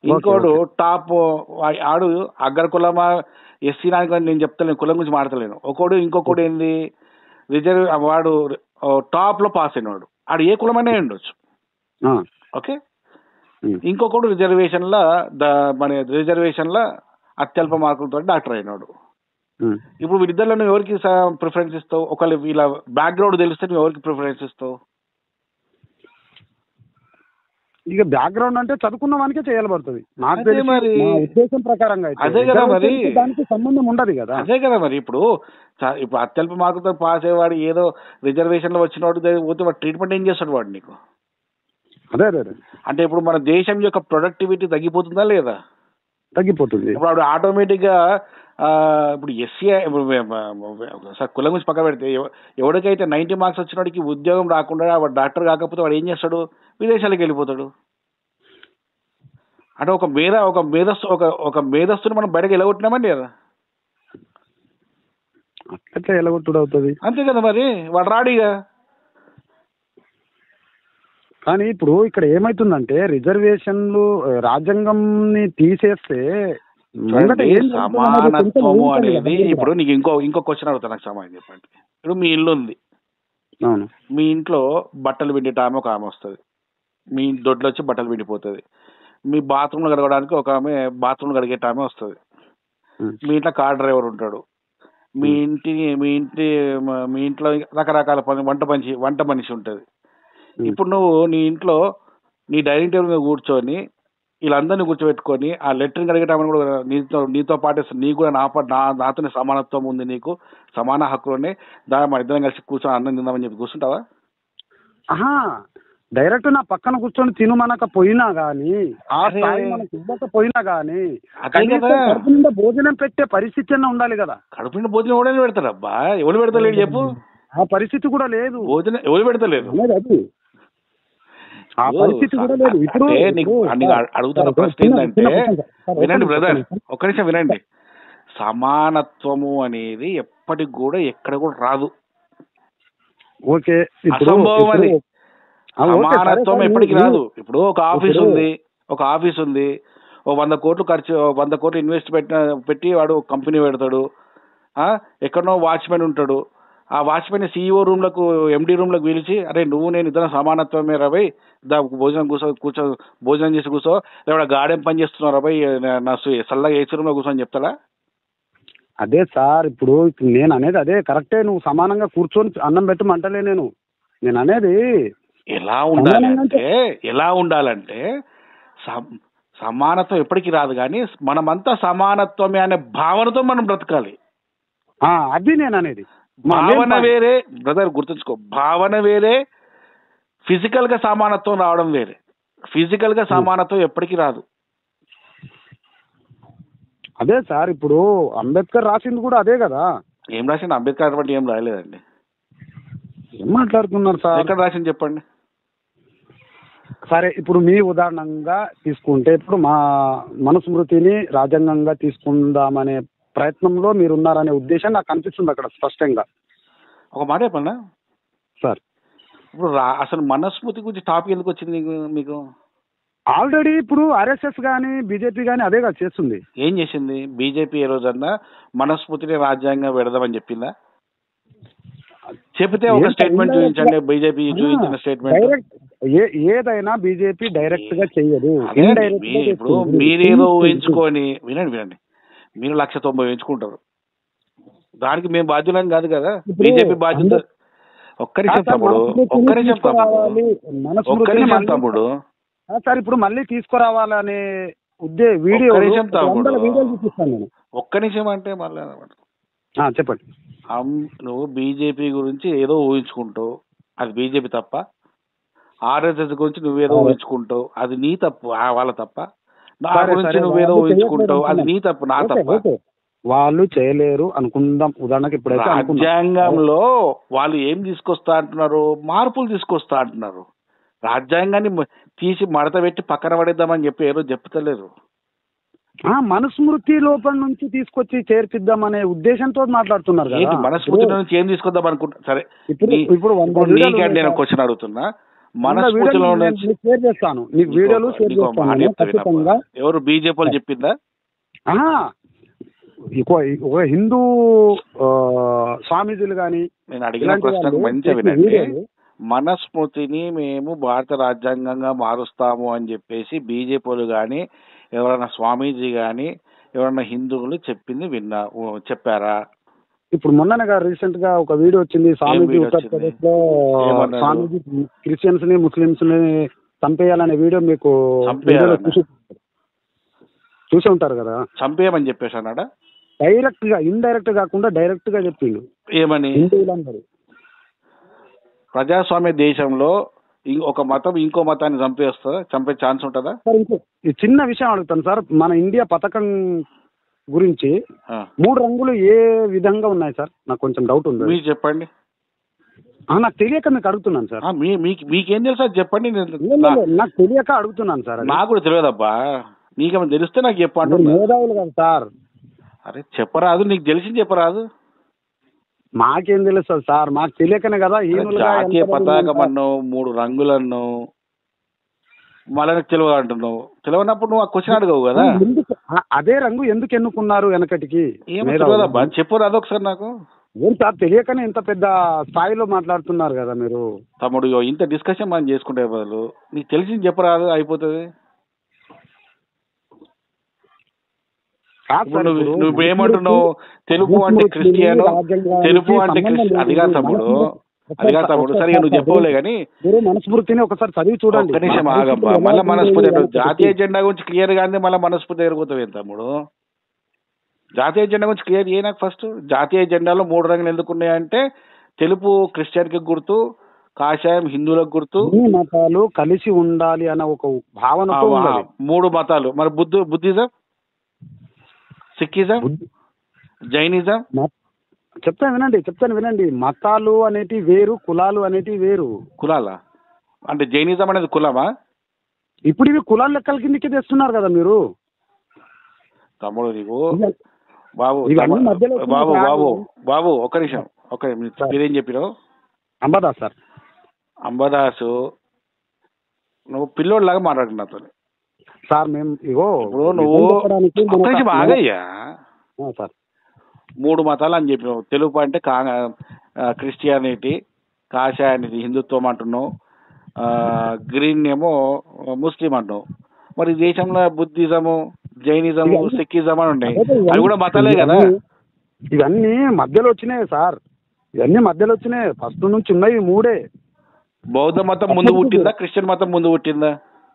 ఇంకోడు టాప్ వా- ఆడు అగ్ర కులమా ఎస్సీ నాయకు అని నేను చెప్తలేను కులం గురించి మాడతలేను ఒకడు ఇంకొకడు ఏంది రిజర్వ్ వాడు టాప్ లో పాస్ అయినవాడు ఆడు ఏ కులమైనా అయి ఉండొచ్చు ఆ, ఓకే ఉమ్, ఇంకొకడు రిజర్వేషన్ ల ద- మన రిజర్వేషన్ ల అత్యల్ప మార్కులతో డాక్టర్ అయినాడు ఉమ్. ఇప్పుడు వీళ్ళిద్దరిలో నువ్వు ఎవరికి ప్రిఫరెన్స్ ఇస్తావు ఒకవేళ వీళ్ళ బ్యాక్గ్రౌండ్ తెలిస్తే నువ్వు ఎవరికి ప్రిఫరెన్స్ ఇస్తావు ఇక బ్యాక్గ్రౌండ్ అంటే చదువుకున్న వానికే చేయాలి పడుతుంది నాకు అదే తెలిసి మరి. నా ఉద్దేశం ప్రకారంగా అయితే అదే కదా మరి. రిజర్వేషన్కి దానికి సంబంధం ఉండదు కదా అదే కదా మరి ఇప్పుడు చ- ఇప్పుడు అత్యల్ప మార్కులతో పాస్ అయ్యేవాడు ఏదో రిజర్వేషన్ లో వచ్చిన వాడు దగ్గరికి పోతే వాడు ట్రీట్మెంట్ ఏం చేస్తాడు వాడు నీకు అదే అదే అదే అంటే ఇప్పుడు మన దేశం యొక్క ప్రొడక్టివిటీ తగ్గిపోతుందా లేదా తగ్గిపోతుంది ఇప్పుడు ఆవిడ ఆటోమేటిక్ గా ఆ, ఇప్పుడు ఎస్సీ ఇప్పుడు మే- మ- సార్ కులం గురించి పక్క పెడితే ఎవ- ఎవరికైతే నైన్టీ మార్క్స్ వచ్చినోడికి ఉద్యోగం రాకుండా వాడు డాక్టర్ కాకపోతే వాడు ఏం చేస్తాడు విదేశాలకు వెళ్ళిపోతాడు అంటే ఒక మేధ ఒక మేధస్సు ఒక ఒక మేధస్సుని మనం బయటకు వెళ్ళగొట్టినామండి కదా అట్లా ఎలగొట్టుడు అవుతుంది అంతే కదా మరి వాడు రాడిగా కానీ ఇప్పుడు ఇక్కడ ఏమైతుందంటే రిజర్వేషన్లు ఆ, రాజ్యాంగంని తీసేస్తే ముంగట ఏం జరుగుతుందో అనేది కొంచెం సమానత్వము ఊహించండి అనేది కదా. ఇప్పుడు నీకు ఇంకో ఇంకో క్వశ్చన్ అడుగుతా నాకు సమాధానం చెప్పండి ఇప్పుడు మీ ఇల్లు ఉంది అవును మీ ఇంట్లో బట్టలు పిండేట ఆమె ఒక ఆమె వస్తుంది మీ దొడ్లో వచ్చి బట్టలు పిండిపోతుంది మీ బాత్రూమ్లో కడగడానికి ఒక ఆమె బాత్రూమ్లో కడిగేట ఆమె వస్తుంది ఉమ్. మీ ఇంట్లో కార్ డ్రైవర్ ఉంటాడు మీ ఇంటి మీ ఇంటి మీ ఇంట్లో రకరకాల పని వంట మనిషి వంట మనిషి ఉంటుంది ఉమ్. ఇప్పుడు నువ్వు నీ ఇంట్లో నీ డైనింగ్ టేబుల్ మీద కూర్చొని వీళ్ళందరినీ కూర్చోబెట్టుకొని ఆ లెటర్ కడిగేటామని కూడా నీతో నీతో పాటు నీకు కూడా నా పా- నా నాతోనే సమానత్వం ఉంది నీకు సమాన హక్కులు ఉన్నాయి దాని మన ఇద్దరం కలిసి కూర్చొని అన్నం తిందామని చెప్పి కూర్చుంటావా ఆహా డైరెక్ట్ నా పక్కన కూర్చొని తినుమనక పోయినా గానీ ఆ అరే. స్థాయి మనకు ఇవ్వకపోయినా గానీ అదే కనీసం కదా. కడుపు నిండా భోజనం పెట్టే పరిస్థితి అన్న ఉండాలి కదా కడుపు నిండా భోజనం ఎవడైనా పెడతారు అబ్బా ఎవరు పెడతలేడు చెప్పు ఆ పరిస్థితి కూడా లేదు భోజనం ఎవరు పెడతలేదు అనేది అది ఆ ఓ, పరిస్థితి కూడా లేదు ఇప్పుడు అంటే నీకు ఇప్పుడు నీకు అడుగుతున్న సార్, ప్రశ్న చిన్న- ఏంటంటే చిన్న question సార్. సార్, వినండి ఒక్క బ్రదర్ నిమిషం. ఒక్క నిమిషం వినండి సమానత్వము అనేది ఎప్పటికి కూడా ఎక్కడ కూడా రాదు ఓకే ఇప్పుడు అసంభవం అది. ఇప్పుడు- ఆ, ఓకే, సరే సమానత్వం సార్, ఎప్పటికి మీరు- రాదు ఇప్పుడు ఒక ఆఫీస్ ఇప్పుడు- ఉంది ఒక ఆఫీస్ ఉంది ఓ వంద కోట్లు ఖర్చు ఓ వంద కోట్లు ఇన్వెస్ట్ పెట్టిన పెట్టి వాడు కంపెనీ పెడతాడు ఆ ఎక్కడనో వాచ్మెన్ ఉంటాడు ఆ వాచ్మెన్ సీఈఓ రూమ్లకు ఎండి రూమ్లకు పిలిచి అరే నువ్వు నేను ఇద్దరం సమానత్వమే రాబోయ్ దా భోజనం కూర్చో కూర్చో భోజనం చేసి కూర్చో లేదా గాడెం పని చేస్తున్నావు రాబోయ్ నా సు- చల్లగా ఏసీ రూమ్లో కూర్చొని చెప్తాడా అదే సార్ ఇప్పుడు నేను అనేది అదే కరెక్టే నువ్వు సమానంగా కూర్చొని అన్నం పెట్టమంటలే నేను నేను అనేది ఎలా ఉండాలి సమానంగా అంటే ఎలా ఉండాలంటే సమ- సమానత్వం ఎప్పటికీ రాదు కానీ మనమంతా సమానత్వమే అనే భావనతో మనం బ్రతకాలి ఆ, అది నేను అనేది మా main భావన point. వేరే బ్రదర్ గుర్తుంచుకో భావన వేరే ఫిజికల్ గా సమానత్వం రావడం వేరే ఫిజికల్ గా సమానత్వం ఎప్పటికీ రాదు అదే సార్ ఇప్పుడు అంబేద్కర్ రాసింది కూడా అదే కదా ఏం రాసింది అంబేద్కర్ బట్టి ఏం రాయలేదండి ఏం మాట్లాడుతున్నారు సార్ ఎక్కడ రాసింది చెప్పండి సరే ఇప్పుడు మీ ఉదాహరణంగా తీసుకుంటే ఇప్పుడు మా మనుస్మృతిని రాజ్యాంగంగా తీసుకుందామనే ప్రయత్నంలో మీరు ఉన్నారనే ఉద్దేశం నాకు కనిపిస్తుంది అక్కడ స్పష్టంగా ఒక మాట చెప్పండి సార్ ఇప్పుడు రా- అసలు మనస్మృతి గురించి టాపిక్ ఎందుకు వచ్చింది మీకు మీకు ఆల్రెడీ ఇప్పుడు ఆర్ఎస్ఎస్ కానీ బీజేపీ కానీ అదే కదా చేస్తుంది ఏం చేసింది బీజేపీ ఏ రోజన్నా మనస్మృతిని రాజ్యాంగం పెడదామని చెప్పిందా చెప్తే ఒక ఏం స్టేట్మెంట్ చెప్పలేదు. చూపించండి బీజేపీ చూపించిన స్టేట్మెంట్ డైరెక్ట్ ఏ ఏదైనా బీజేపీ డైరెక్ట్ గా చెయ్యదు అదే Indirect గా మీ- ఇప్పుడు చేస్తుంది. మీరేదో ఊహించుకొని వినండి వినండి మీరు లక్ష తొంభై ఊహించుకుంటారు దానికి మేము బాధ్యులం కాదు కదా ఇప్పుడు బీజేపీ బాధ్యత అందరూ- ఒక్క నిమిషం సార్, తమ్ముడు మనస్మృతిని ఒక్క నిమిషం తమ్ముడు తీసుకురావాలి. మనస్మృతిని ఒక్క నిమిషం మళ్ళీ- తమ్ముడు ఆ, సార్ ఇప్పుడు మళ్ళీ తీసుకురావాలనే ఉద్దే వీడియో ఒక్క నిమిషం తమ్ముడు. వందల వీడియోలు చూపిస్తాను నేను ఒక్క నిమిషం అంటే మళ్ళీ ఆ, చెప్పండి అమ్- నువ్వు బీజేపీ గురించి ఏదో ఊహించుకుంటావు అది బీజేపీ తప్ప ఆర్ఎస్ఎస్ గురించి నువ్వేదో సరే. ఊహించుకుంటావు అది నీ తప్పు ఆ వాళ్ళ తప్ప నా సరే, గురించి సరే, నువ్వేదో వాళ్ళు ఊహించుకుంటావు అది చేయట్లేదు నీ తప్పు నా ఓకే, తప్ప ఓకే. వాళ్ళు చేయలేరు అనుకుందాం ఉదాహరణకి ఇప్పుడైతే అనుకుందాం. రాజ్యాంగంలో వాళ్ళు ఏం తీసుకొస్తా అంటున్నారు మార్పులు తీసుకొస్తా అంటున్నారు రాజ్యాంగాన్ని మ- తీసి మడత పెట్టి పక్కన పడేద్దామని చెప్పి ఏదో చెప్తలేరు ఆ, మనుస్మృతి లోపల నుంచి తీసుకొచ్చి చేర్పిద్దాం అనే ఉద్దేశంతో మాట్లాడుతున్నారు ఏంటి కదా మనస్ఫూర్తి ఇప్పుడు- నుంచి ఏం తీసుకొద్దాం అనుకుంటా సరే ఇప్పుడు నీ- ఇప్పుడు వంద ఇప్పుడు వీడియోలు నీకంటే నేను ఉన్నాయి క్వశ్చన్ అడుగుతున్నా మనస్ఫూర్తిలో వీడియోలు నుంచి నేను షేర్ చేస్తాను నీకు వీడియోలు నీకో- షేర్ నీకో చేస్తాను మాట నేను చెప్తా ఖచ్చితంగా వినమ్మా. ఎవరు బీజేపీ వాళ్ళు చెప్పిందా ఆహా. ఇంకో ఒక హిందూ ఆ, స్వామీజీలు కానీ నేను అడిగిన ఇలాంటి ప్రశ్నకు వాళ్ళు మంచిగా చేసిన వినండి వీడియోలు మనస్మృతిని మేము భారత రాజ్యాంగంగా మారుస్తాము అని చెప్పేసి బీజేపీ వాళ్ళు కానీ ఎవరైనా స్వామీజీ కానీ ఎవరైనా హిందువులు చెప్పింది విన్నా ఓ, చెప్పారా ఇప్పుడు మొన్ననే రీసెంట్ గా ఒక వీడియో వచ్చింది స్వామీజీ వీడియో ఉత్తరప్రదేశ్ లో ఏమన్నాడు? స్వామీజీ క్రిస్టియన్స్ ని ముస్లిమ్స్ ని చంపేయాలనే వీడియో మీకు చంపేయాలనా? వీడియోలో చూసి చూసి ఉంటారు కదా చంపేయమని చెప్పేసి అన్నాడా డైరెక్ట్ గా ఇండైరెక్ట్ కాకుండా డైరెక్ట్ గా చెప్పిండు ఏమని హిందువులందరూ ప్రజాస్వామ్య దేశంలో ఇం- ఒక మతం ఇంకో మతాన్ని చంపేస్తుందా చంపే ఛాన్స్ ఉంటుందా సార్ ఇంకో ఈ చిన్న విషయం అడుగుతాను సార్ మన ఇండియా పథకం గురించి ఆ. మూడు రంగులు ఏ విధంగా ఉన్నాయి సార్ నాకు కొంచెం డౌట్ ఉంది మీరు చెప్పండి ఆ, నాకు తెలియక మీకు అడుగుతున్నాను సార్ ఆ, మీ మీకు మీకేం తెలుసు అది చెప్పండి నేను- లేదు, లేదు, నాకు తెలియక అడుగుతున్నాను సార్ అది. నాకు కూడా తెలియదబ్బా నీకేమైనా తెలిస్తే నాకు చెప్పు మీరు అంటున్నా మేధావులు కదా సార్ అరే చెప్పరాదు నీకు తెలిసింది చెప్పరాదు మాకేం తెలుస్తుంది సార్ మాకు తెలియకనే కదా హీనులుగా జాతీయ ఎంతమంది పతాకం ఉన్నారు? అన్నావు మూడు రంగులన్ను మళ్ళీ నాకు తెలియదు అంటున్నావు తెలియనప్పుడు నువ్వు ఆ క్వశ్చన్ అడగవు కదా ఎందుకు ఆ- అదే రంగు ఎందుకు ఎన్నుకున్నారు వెనకటికి ఏమో మేధావులు. తెలియదబ్బా చెప్పు రాదు ఒకసారి నాకు ఏం సార్ తెలియకనే ఇంత పెద్ద స్థాయిలో మాట్లాడుతున్నారు కదా మీరు తమ్ముడు ఇగో ఇంత డిస్కషన్ మనం చేసుకుంటే బదులు నీకు తెలిసింది చెప్పరాదు అయిపోతుంది కాదు ఇప్పుడు సార్ నువ్వు ఇప్పుడు నువ్వు ఏమంటున్నావు తెలుగు అంటే ముస్లింలు, క్రిస్టియన్ రాజ్యాంగానికి తెలుగు అంటే సంబంధం క్రిస్టి లేదు. అది కాదు తమ్ముడు అది కాదు తమ్ముడు సరిగా నువ్వు చెప్పవులే కానీ మీరు మనస్ఫూర్తిని ఒకసారి చదివి చూడండి ఒక్క నిమిషం మా ఆగబ్బా పరిస్థితులు మళ్ళీ ఎలా మనస్ఫూర్తి ఉన్నాయి, అంటావు. జాతీయ జెండా గురించి క్లియర్ గానే మళ్ళీ మనస్ఫూర్తి ఎగిరిపోతావు ఏం తమ్ముడు జాతీయ జెండా గురించి క్లియర్ ఏ నాకు ఫస్ట్ జాతీయ జెండాలో మూడు రంగులు ఎందుకు ఉన్నాయంటే తెలుపు క్రిస్టియన్ కి గుర్తు కాషాయం హిందువులకు గుర్తు అన్ని మతాలు కలిసి ఉండాలి అన్న ఒక ఆ, భావనతో ఆ, ఉండాలి మూడు మతాలు మరి బుద్ధు బుద్ధిజం సిక్కిజం బుద్ధి- జైనిజం మత- చెప్తాను వినండి చెప్తాను వినండి మతాలు అనేటి వేరు కులాలు అనేటి వేరు కులాల అంటే జైనిజం అనేది కులమా ఇప్పుడు ఇవి కులాల లెక్కల కిందకి తెస్తున్నారు కదా మీరు తమ్ముడు నీకు ఇవ- బాబు ఇవన్నీ తమ్ముడు, మధ్యలో వచ్చిన బాబు కాదు. బాబు బాబు ఒక్క నిమిషం ఒక మీరేం చెప్పినావు అంబదా సార్ అంబదాసు నువ్వు పిల్లోడిలాగా మాట్లాడు నాతో సార్ మేము ఇగో ఇప్పుడు నువ్వు నిజం చెప్పడానికి ఒక్క మన- నిమిషం ఆగయ్యా ఆ, సార్ మూడు మతాలు అని చెప్పినావు తెలుగు అంటే కా ఆ, క్రిస్టియానిటీ కాషాయానిటీ హిందుత్వం అంటున్నావు ఆ, గ్రీన్ ఏమో ముస్లిం అంటున్నావు మరి ఈ దేశంలో బుద్ధిజము జైనిజము ఇవన్నీ- సిక్కిజం అని ఉన్నాయి అదే ఇవన్నీ- అవి కూడా మతాలే కదా ఇవన్నీ- ఇవన్నీ మధ్యలో వచ్చినాయి సార్ ఇవన్నీ మధ్యలో వచ్చినాయి ఫస్ట్ నుంచి ఉన్నాయి ఈ మూడే బౌద్ధ మతం ముందు పుట్టిందా క్రిస్టియన్ మతం ముందు పుట్టిందా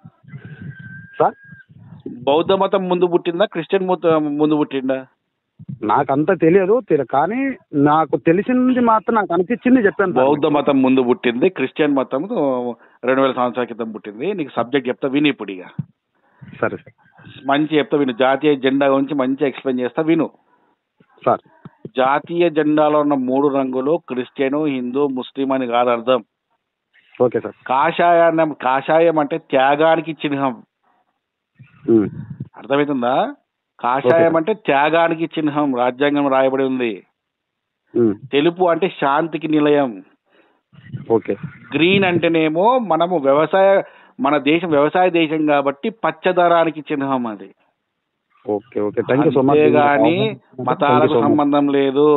సార్ బౌద్ధ మతం ముందు పుట్టిందా క్రిస్టియన్ మతం ముందు పుట్టిందా నాకంత తెలియదు తెలి- కానీ నాకు తెలిసింది మాత్రం నాకు అనిపించింది చెప్పాను సార్. బౌద్ధ మతం ముందు పుట్టింది క్రిస్టియన్ మతం రెండు వేల సంవత్సరాల క్రితం పుట్టింది నీకు సబ్జెక్ట్ చెప్తా విని ఇప్పుడు ఇక సరే సార్ మంచి చెప్తా విను జాతీయ జెండా గురించి మంచి ఎక్స్ప్లెయిన్ చేస్తా విను సార్ జాతీయ జెండాలో ఉన్న మూడు రంగులు క్రిస్టియన్ హిందూ ముస్లిం అని కాదు అర్థం ఓకే సార్ కాషాయాన్నం కాషాయం అంటే త్యాగానికి చిహ్నం ఉమ్. అర్థమవుతుందా కాషాయం అంటే త్యాగానికి చిహ్నం రాజ్యాంగం రాయబడి ఉంది ఉమ్. తెలుపు అంటే శాంతికి నిలయం ఓకే గ్రీన్ అంటేనేమో మనము వ్యవసాయ మన దేశం వ్యవసాయ దేశం కాబట్టి పచ్చదనానికి చిహ్నం అది okay okay thank you so much అంతేగాని మతాలకు సంబంధం లేదు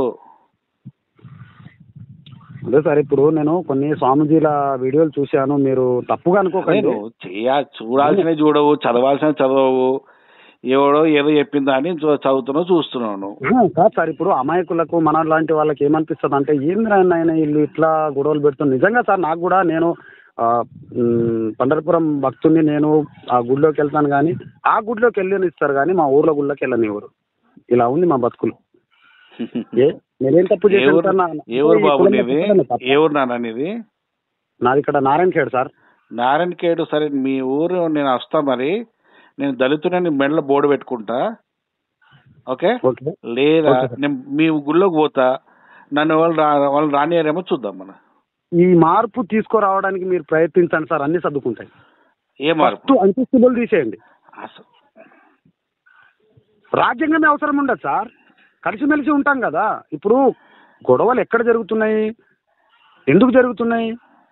అదే సార్ ఇప్పుడు నేను కొన్ని స్వామీజీల వీడియోలు చూశాను మీరు తప్పుగా అనుకోకండి నేను చేయ చూడాల్సిన చూడవు చదవాల్సిన చదవవు ఎవడో ఏదో చెప్పిందా అని చూ- చదువుతున్నావు చూస్తున్నాను ఆ, కాదు సార్ ఇప్పుడు అమాయకులకు మన లాంటి వాళ్ళకి ఏమనిపిస్తుంది అంటే ఏంద్రా ఆయన వీళ్ళు ఇట్లా గొడవలు పెడుతున్నారు నిజంగా సార్ నాకు కూడా నేను ఆ, మ్, పండరపురం భక్తుడిని నేను ఆ గుడిలోకి వెళ్తాను కానీ ఆ గుడిలోకి వెళ్ళనిస్తారు కానీ మా ఊర్లో గుడిలోకి వెళ్ళనివ్వరు ఇలా ఉంది మా బతుకులు ఏ నేనేం తప్పు ఏ చేశాను ఊరు సార్? నా- ఏ ఊరు ఈ బాబు కులం నీది తప్పకుండా తప్ప. ఏ ఊరు నాన్న నీది నాది ఇక్కడ Narayankhed sir Narayankhed సరే మీ ఊరు నేను వస్తా మరి నేను దళితుడని మెడలో బోర్డు పెట్టుకుంటా ఓకే ఓకే లేదా ఓకే సార్. నేను మీ గుళ్ళోకి పోతా నన్ను వాళ్ళు రా వాళ్ళు రానియారేమో చూద్దాం మనం ఈ మార్పు తీసుకురావడానికి మీరు ప్రయత్నించండి సార్ అన్ని సర్దుకుంటాయి ఏ మార్పు ఫస్ట్ అన్సిస్టబుల్ తీసేయండి అసలు రాజ్యాంగమే అవసరం ఉండదు సార్ కలిసిమెలిసి ఉంటాం కదా ఇప్పుడు గొడవలు ఎక్కడ జరుగుతున్నాయి ఎందుకు జరుగుతున్నాయి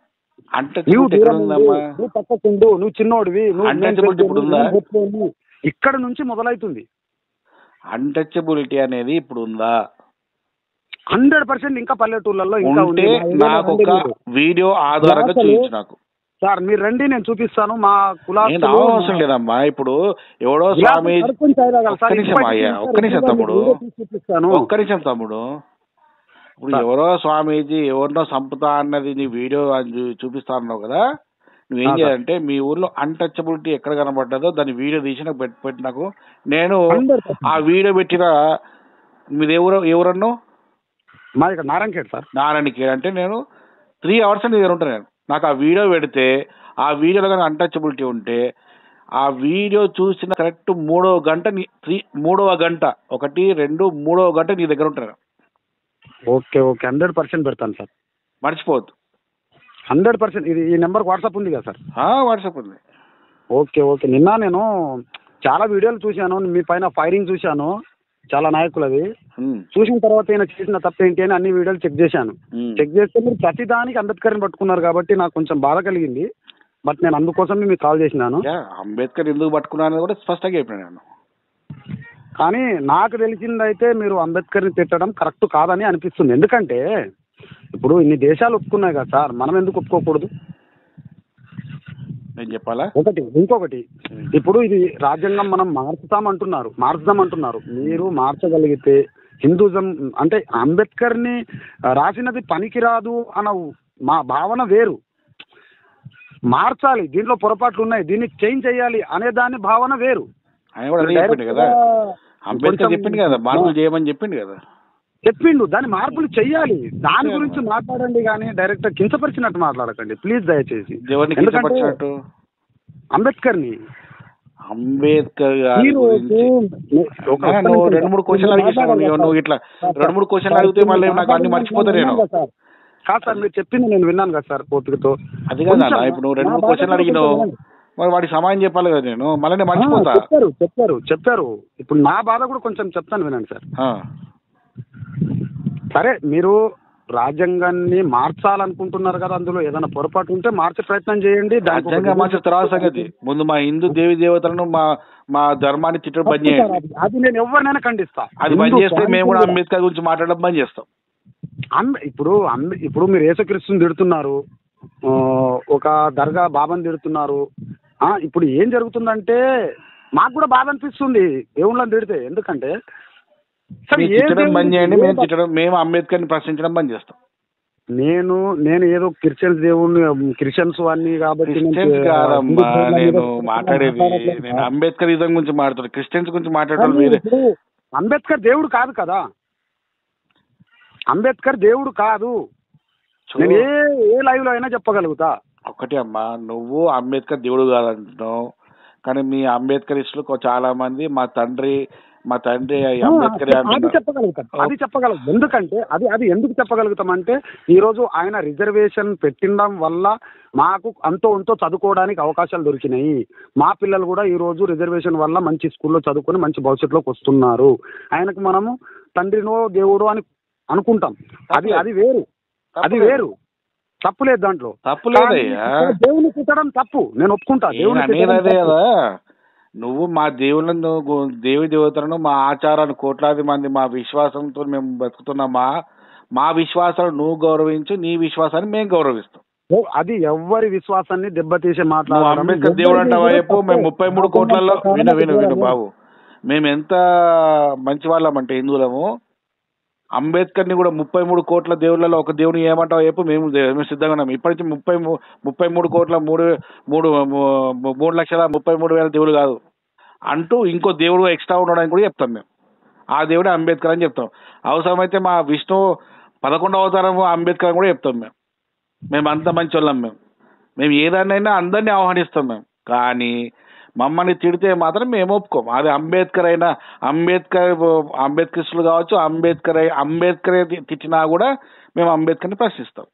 నువ్వు అన్టచబిలిటీ ఎక్కడ దూరం ఉండు, ఉందమ్మా నువ్వు పక్కకుండు నువ్వు చిన్నోడివి నువ్వు నేను Untouchability ఇప్పుడు ఉందా? నేను గొప్పోడిని. ఇక్కడ నుంచి మొదలవుతుంది అన్టచబిలిటీ అనేది ఇప్పుడు ఉందా హండ్రెడ్ పర్సెంట్ ఇంకా పల్లెటూర్లలో ఇంకా ఉంది ఉంటే మా ఏరియాలో నాకు రండి ఒక మీరు. వీడియో ఆధారంగా అసలు చూపించు నాకు సార్ మీరు రండి నేను చూపిస్తాను మా నేను కులాస్తులు అవసరం లేదమ్మా ఇప్పుడు ఎవడో స్వామి అడుక్కుని తాగగలరు ఒక్క సార్. నిమిషం ఇప్పటికీ అయ్యా, సార్ ఒక్క నిమిషం ఇదిగో తమ్ముడు. మీకు వీడియో తీసి చూపిస్తాను ఒక్క నిమిషం తమ్ముడు ఇప్పుడు సార్. ఎవరో స్వామీజీ ఎవరినో సంపుతా అన్నది నీ వీడియో అది చూ- చూపిస్తా అన్నావు కదా నువ్వేం ఆ, సార్. చేయాలంటే మీ ఊర్లో అన్టచబిలిటీ ఎక్కడ కనబడ్డదో దాని వీడియో తీసి నాకు పెట్టి పెట్టి నాకు నేను 100% ఆ వీడియో పెట్టిన మీది ఎవరు ఎవరన్నో మాది ఇక్కడ నారాయణఖేడ్ సార్ నారాయణకి అంటే నేను త్రీ అవర్స్ నీ దగ్గర ఉంటాను నేను నాకు ఆ వీడియో పెడితే ఆ వీడియోలో కానీ అన్టచబిలిటీ ఉంటే ఆ వీడియో చూసిన కరెక్ట్ మూడవ గంట నీ త్రీ మూడవ గంట ఒకటి రెండు మూడవ గంట నీ దగ్గర ఉంటాను ఓకే ఓకే హండ్రెడ్ పర్సెంట్ పెడతాను సార్ మర్చిపోవద్దు హండ్రెడ్ పర్సెంట్ ఇది ఈ నెంబర్ వాట్సాప్ ఉంది కదా సార్ వాట్సాప్ ఉంది ఓకే ఓకే నిన్న నేను చాలా వీడియోలు చూశాను మీ పైన ఫైరింగ్ చూశాను చాలా నాయకులది ఉమ్, చూసిన తర్వాత ఈయన చేసిన తప్పు ఏంటి అని అన్ని వీడియోలు చెక్ చేశాను ఉమ్. చెక్ చేస్తే మీరు ప్రతి దానికి అంబేద్కర్ని పట్టుకున్నారు కాబట్టి నాకు కొంచెం బాధ కలిగింది బట్ నేను అందుకోసం మీకు కాల్ చేసినాను యా, అంబేద్కర్ ఎందుకు పట్టుకున్నానని కూడా స్పష్టంగా చెప్పిన నేను కానీ నాకు తెలిసిందైతే మీరు అంబేద్కర్ని తిట్టడం కరెక్ట్ కాదని అనిపిస్తుంది ఎందుకంటే ఇప్పుడు ఇన్ని దేశాలు ఒప్పుకున్నాయి కదా సార్ మనం ఎందుకు ఒప్పుకోకూడదు నేను చెప్పాలా ఒకటి ఇంకొకటి ఇప్పుడు ఇది రాజ్యాంగం మనం మార్చుతాం అంటున్నారు మార్చుదాం అంటున్నారు మీరు మార్చగలిగితే హిందూజం అంటే అంబేద్కర్ని రాసినది పనికిరాదు అన్న మా భావన వేరు మార్చాలి దీంట్లో పొరపాట్లు ఉన్నాయి దీన్ని చేంజ్ చేయాలి అనే దాని భావన వేరు ఆయన కూడా అదే చెప్పిండు కదా అంబేద్కర్ చెప్పిండు కదా మార్పులు చేయమని చెప్పిండు కదా చెప్పిండు దాని మార్పులు చెయ్యాలి దాని గురించి మాట్లాడండి కానీ డైరెక్ట్ కించపరిచినట్టు మాట్లాడకండి ప్లీజ్ దయచేసి ఎవరిని ఎందుకంటే కించపరిచినట్టు అంబేద్కర్ని అంబేద్కర్ ఈ గారి రోజు గురించి ఒక ఆ, ఒక్క నువ్వు నిమిషం రెండు మూడు సార్. క్వశ్చన్లు నేను అడిగేసావు మాట్లాడాలి నువ్వు సార్. నువ్వు ఇట్లా సార్, రెండు మూడు క్వశ్చన్లు సార్, అడిగితే మళ్ళీ నాకు అన్ని మాట్లాడాలి మర్చిపోతా నేను విన్నాను కదా సార్. కాదు సార్ మీరు చెప్పింది నేను విన్నాను కదా సార్ ఓపికతో అది కదా కొంచెం ఇప్పుడు నువ్వు రెండు నా మూడు బాధ క్వశ్చన్లు కూడా అడిగినావు కొంచెం వినండి. మరి వాడికి సమాధానం చెప్పాలి కదా నేను మళ్ళీ నేను ఆ, మర్చిపోతా చెప్పారు చెప్పారు చెప్పారు ఇప్పుడు నా బాధ కూడా కొంచెం చెప్తాను వినండి సార్ ఆ, సరే మీరు రాజ్యాంగాన్ని మార్చాలనుకుంటున్నారు కదా అందులో ఏదైనా పొరపాటు ఉంటే మార్చే ప్రయత్నం చేయండి దానికి ఒక రాజ్యాంగం మార్చే తర్వాత సంగతి ముందు మా హిందూ దేవి దేవతలను మా మా ధర్మాన్ని తిట్టడం బంద్ తప్పు సార్ చేయండి అది. అది నేను ఎవరినైనా ఖండిస్తా అది బంద్ హిందూ చేస్తే మేము కూడా శాంతిగా- అంబేద్కర్ గురించి మాట్లాడడం బంద్ చేస్తాం అంబ- ఇప్పుడు అంబ- ఇప్పుడు మీరు యేసుక్రీస్తుని తిడుతున్నారు ఆ, ఒక దర్గా బాబాని తిడుతున్నారు ఆ, ఇప్పుడు ఏం జరుగుతుందంటే మాకు కూడా బాధ అనిపిస్తుంది దేవుళ్ళని తిడితే ఎందుకంటే సరే మీరు ఏ తిట్టడం దేవుడు- బంద్ చేయండి ఏ మేము భక్- తిట్టడం మేము అంబేద్కర్ని ప్రశ్నించడం బంద్ చేస్తాం నేను నేను ఏదో క్రిస్టియన్స్ దేవుణ్ణి క్రిస్టియన్స్ వాడిని కాబట్టి నేను క్రిస్టియన్స్ హిందూ కాదమ్మా దేవుళ్ళ మీద నేను మాట్లాడేది మాట్లాడట్లేదు. నేను అంబేద్కర్ ఇజం గురించి మాట్లాడుతాను క్రిస్టియన్స్ గురించి మాట్లాడటం కానీ వేరే ఇప్పుడు అంబేద్కర్ దేవుడు కాదు కదా అంబేద్కర్ దేవుడు కాదు చూ- నేను ఏ ఏ లైవ్ లో అయినా చెప్పగలుగుతా ఒకటి అమ్మా నువ్వు అంబేద్కర్ దేవుడు కాదంటున్నావు కానీ మీ అంబేద్కరిస్టులు కొ- చాలా మంది మా తండ్రి మా తండ్రి అంబేద్కర్ అది అంటున్నారు చెప్పగలుగుతాం అది చెప్పగలుగుతాం ఎందుకంటే అది అది ఎందుకు చెప్పగలుగుతాం అంటే ఈ రోజు ఆయన రిజర్వేషన్ పెట్టిండడం వల్ల మాకు అంతో ఎంతో చదువుకోవడానికి అవకాశాలు దొరికినాయి మా పిల్లలు కూడా ఈ రోజు రిజర్వేషన్ వల్ల మంచి స్కూల్లో చదువుకొని మంచి భవిష్యత్తులోకి వస్తున్నారు ఆయనకు మనము తండ్రినో దేవుడో అని అనుకుంటాం అది అది వేరు అది వేరు తప్పు లేదు దాంట్లో తప్పు లేదయ్యా కానీ దేవుని తిట్టడం తప్పు నేను ఒప్పుకుంటా నేను దేవుని అనేది తిట్టడం అదే తప్పు. కదా నువ్వు మా దేవుళ్ళను గు- దేవి దేవతలను మా ఆచారాన్ని కోట్లాది మంది మా విశ్వాసంతో మేము బతుకుతున్నామా మా విశ్వాసాలు నువ్వు గౌరవించు నీ విశ్వాసాన్ని మేము గౌరవిస్తాం ఓ, అది ఎవరి విశ్వాసాన్ని దెబ్బతీసే నువ్వు మాట్లాడడం అంబేద్కర్ దేవుడు అంటావా చెప్పు మేము ముప్పై మూడు కోట్లలో విను విను విను బాబు మేము ఎంత మంచి వాళ్ళం అంటే హిందువులము అంబేద్కర్ని కూడా ముప్పై మూడు కోట్ల దేవుళ్ళలో ఒక దేవుని ఏమంటావో చెప్పు మేము దే- మేము సిద్ధంగా ఉన్నాం ఇప్పటి నుంచి ముప్పై మూ- ముప్పై మూడు కోట్ల మూడు మూడు మూ- మూడు లక్షల ముప్పై మూడు వేల దేవుడు కాదు అంటూ ఇంకో దేవుడు ఎక్స్ట్రా ఉండడానికి కూడా చెప్తాం మేము ఆ దేవుడే అంబేద్కర్ అని చెప్తాం అవసరమైతే మా విష్ణు పదకొండవ అవతారం అంబేద్కర్ అని కూడా చెప్తాం మేము మేము అంత మంచి వాళ్ళం మేము మేము ఏదాన్నైనా అందరినీ ఆహ్వానిస్తాం మేము కానీ మమ్మల్ని తిడితే మాత్రం మేము ఒప్పుకోం అది అంబేద్కర్ అయినా అంబేద్కర్ అంబేద్కరిస్టులు కావచ్చు అంబేద్కర్ అయి- అంబేద్కర్ తిట్టినా కూడా మేము అంబేద్కర్ని ప్రశ్నిస్తాం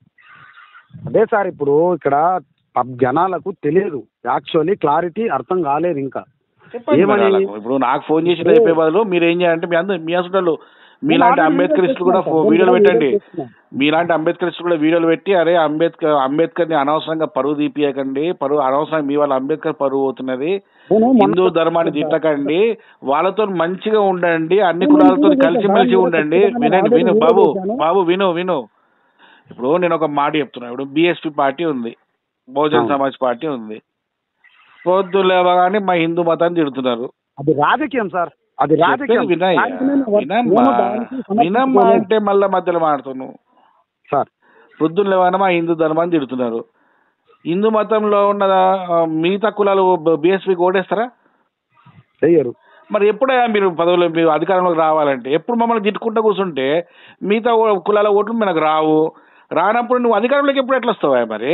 అదే సార్ ఇప్పుడు ఇక్కడ పబ్- జనాలకు తెలియదు యాక్చువల్లీ క్లారిటీ అర్థం కాలేదు ఇంకా చెప్పండి ఏమని? మరి వాళ్ళకు. ఇప్పుడు నాకు ఫోన్ చేసి అయిపోయే బదులు మీరు ఏం చేయాలంటే మీ అందరు మీ అసలు మీలాంటి నేను అంబేద్కరిస్టులు కూడా చేస్తున్నాను సార్. వీడియోలు నేను పెట్టండి వీడియో చేస్తున్నాను. మీలాంటి అంబేద్కరిస్టులు కూడా వీడియోలు పెట్టి అరే అంబేద్కర్ అంబేద్కర్ ని అనవసరంగా పరువు తీపియకండి పరువు అనవసరంగా మీ వాళ్ళ అంబేద్కర్ పరువు అవుతున్నది నేను మొన్న- హిందూ ధర్మాన్ని తిట్టకండి వాళ్ళతో మంచిగా ఉండండి అన్ని నేను కులాలతో వీడియో కలిసిమెలిసి చేశాను. ఉండండి నేను వినండి ఆల్రెడీ విను వీడియో బాబు చేశాను. బాబు విను విను ఇప్పుడు నేను ఒక మాట చెప్తున్నా ఇప్పుడు బిఎస్పి పార్టీ ఉంది బహుజన్ అవును. సమాజ్ పార్టీ ఉంది పొద్దు లేవగానే మా హిందూ మతాన్ని తిడుతున్నారు అది రాజకీయం సార్ అది రాజకీయం చెప్పేది వినయ్యా దానికి నేను వ- వినమ్మా నేను దానికి వినమ్మా సమర్థించుకోలేను. అంటే మళ్ళా మధ్యలో మాడుతున్నావు సార్ పొద్దున్న లేవగానే మా హిందూ ధర్మాన్ని తిడుతున్నారు హిందూ మతంలో ఉన్న ఆ, మిగతా కులాలు బిఎస్పీకి ఓటేస్తారా చెయ్యరు మరి ఎప్పుడైనా మీరు పదవులు మీరు అధికారంలోకి రావాలంటే ఎప్పుడు మమ్మల్ని తిట్టుకుంటూ కూర్చుంటే మిగతా ఓ- కులాల ఓట్లు మనకు రావు రానప్పుడు నువ్వు అధికారంలోకి ఎప్పుడు ఎట్లా వస్తావా మరి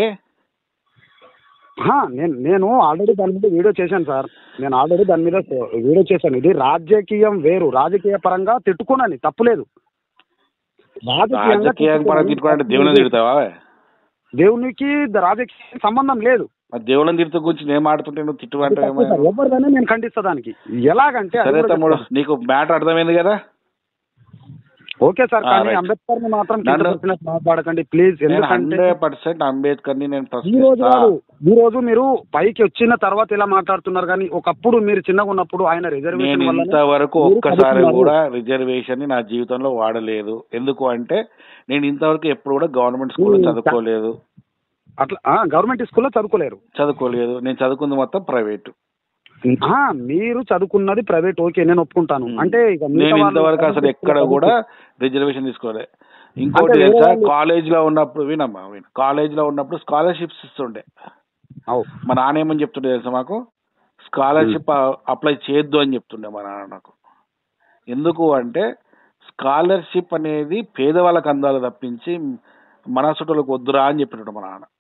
హా, నేను నేను ఆల్రెడీ దాని మీద వీడియో చేశాను సార్ నేను ఆల్రెడీ దాని మీద వీడియో చేశాను ఇది రాజకీయం వేరు రాజకీయ పరంగా తిట్టుకోనని తప్పులేదు రాజకీయంగా రాజకీయం పరంగా తిట్టుకుంటే దేవుని తిడతావా దేవునికి ద- రాజకీయ సంబంధం లేదు మరి దేవుళ్ళని తిడుతూ గురించి నేను మాడుతుంటే నువ్వు అది తిట్టుకుంటావేమో తప్పు సార్. ఎవరిదైనా నేను ఖండిస్తా దానికి ఎలాగంటే అది సరే కూడా తమ్ముడు చెప్తాను. నీకు మ్యాటర్ అర్థమైంది కదా ఓకే సార్ ఆ, కానీ రైట్. అంబేద్కర్ ని మాత్రం నన్ను- కించపరిచినట్టు మాట్లాడకండి ప్లీజ్ నేను ఎందుకంటే హండ్రెడ్ పర్సెంట్ అంబేద్కర్ ని నేను ఈ రోజు ప్రశ్నిస్తా కాదు ఈ రోజు మీరు పైకి వచ్చిన తర్వాత ఇలా మాట్లాడుతున్నారు కానీ ఒకప్పుడు మీరు చిన్నగా ఉన్నప్పుడు ఆయన నేను రిజర్వేషన్ వల్ల ఇంతవరకు మీరు ఒక్కసారి చదువుకున్నారు. కూడా రిజర్వేషన్ ని నా జీవితంలో వాడలేదు ఎందుకు అంటే నేను ఇంతవరకు ఎప్పుడు కూడా గవర్నమెంట్ స్కూల్లో ఉమ్, చదువుకోలేదు అట్లా గవర్నమెంట్ స్కూల్లో చదువుకోలేరు చదువుకోలేదు నేను చదువుకుంది మొత్తం ప్రైవేట్ ఆ, మీరు చదువుకున్నది ప్రైవేట్ ఓకే నేను ఒప్పుకుంటాను ఉమ్. అంటే ఇక మిగతా నేను వాళ్ళు ఇంతవరకు అసలు private ఎక్కడ స్కూల్లో కూడా రిజర్వేషన్ తీసుకోలే ఇంకోటి అంటే వేరే తెలుసా వాళ్ళు- కాలేజ్ లో ఉన్నప్పుడు వినమ్మా విను కాలేజ్ లో ఉన్నప్పుడు స్కాలర్షిప్స్ ఇస్తుండే అవు. మా నాన్న ఏమని చెప్తుండే తెలుసా మాకు స్కాలర్షిప్ అప్లై చేయొద్దు అని చెప్తుండే మా నాన్న నాకు ఎందుకు అంటే స్కాలర్షిప్ అనేది పేదవాళ్ళకి అందాలి తప్పించి మనసుటోళ్ళకి వద్దురా అని చెప్పినాడు మా నాన్న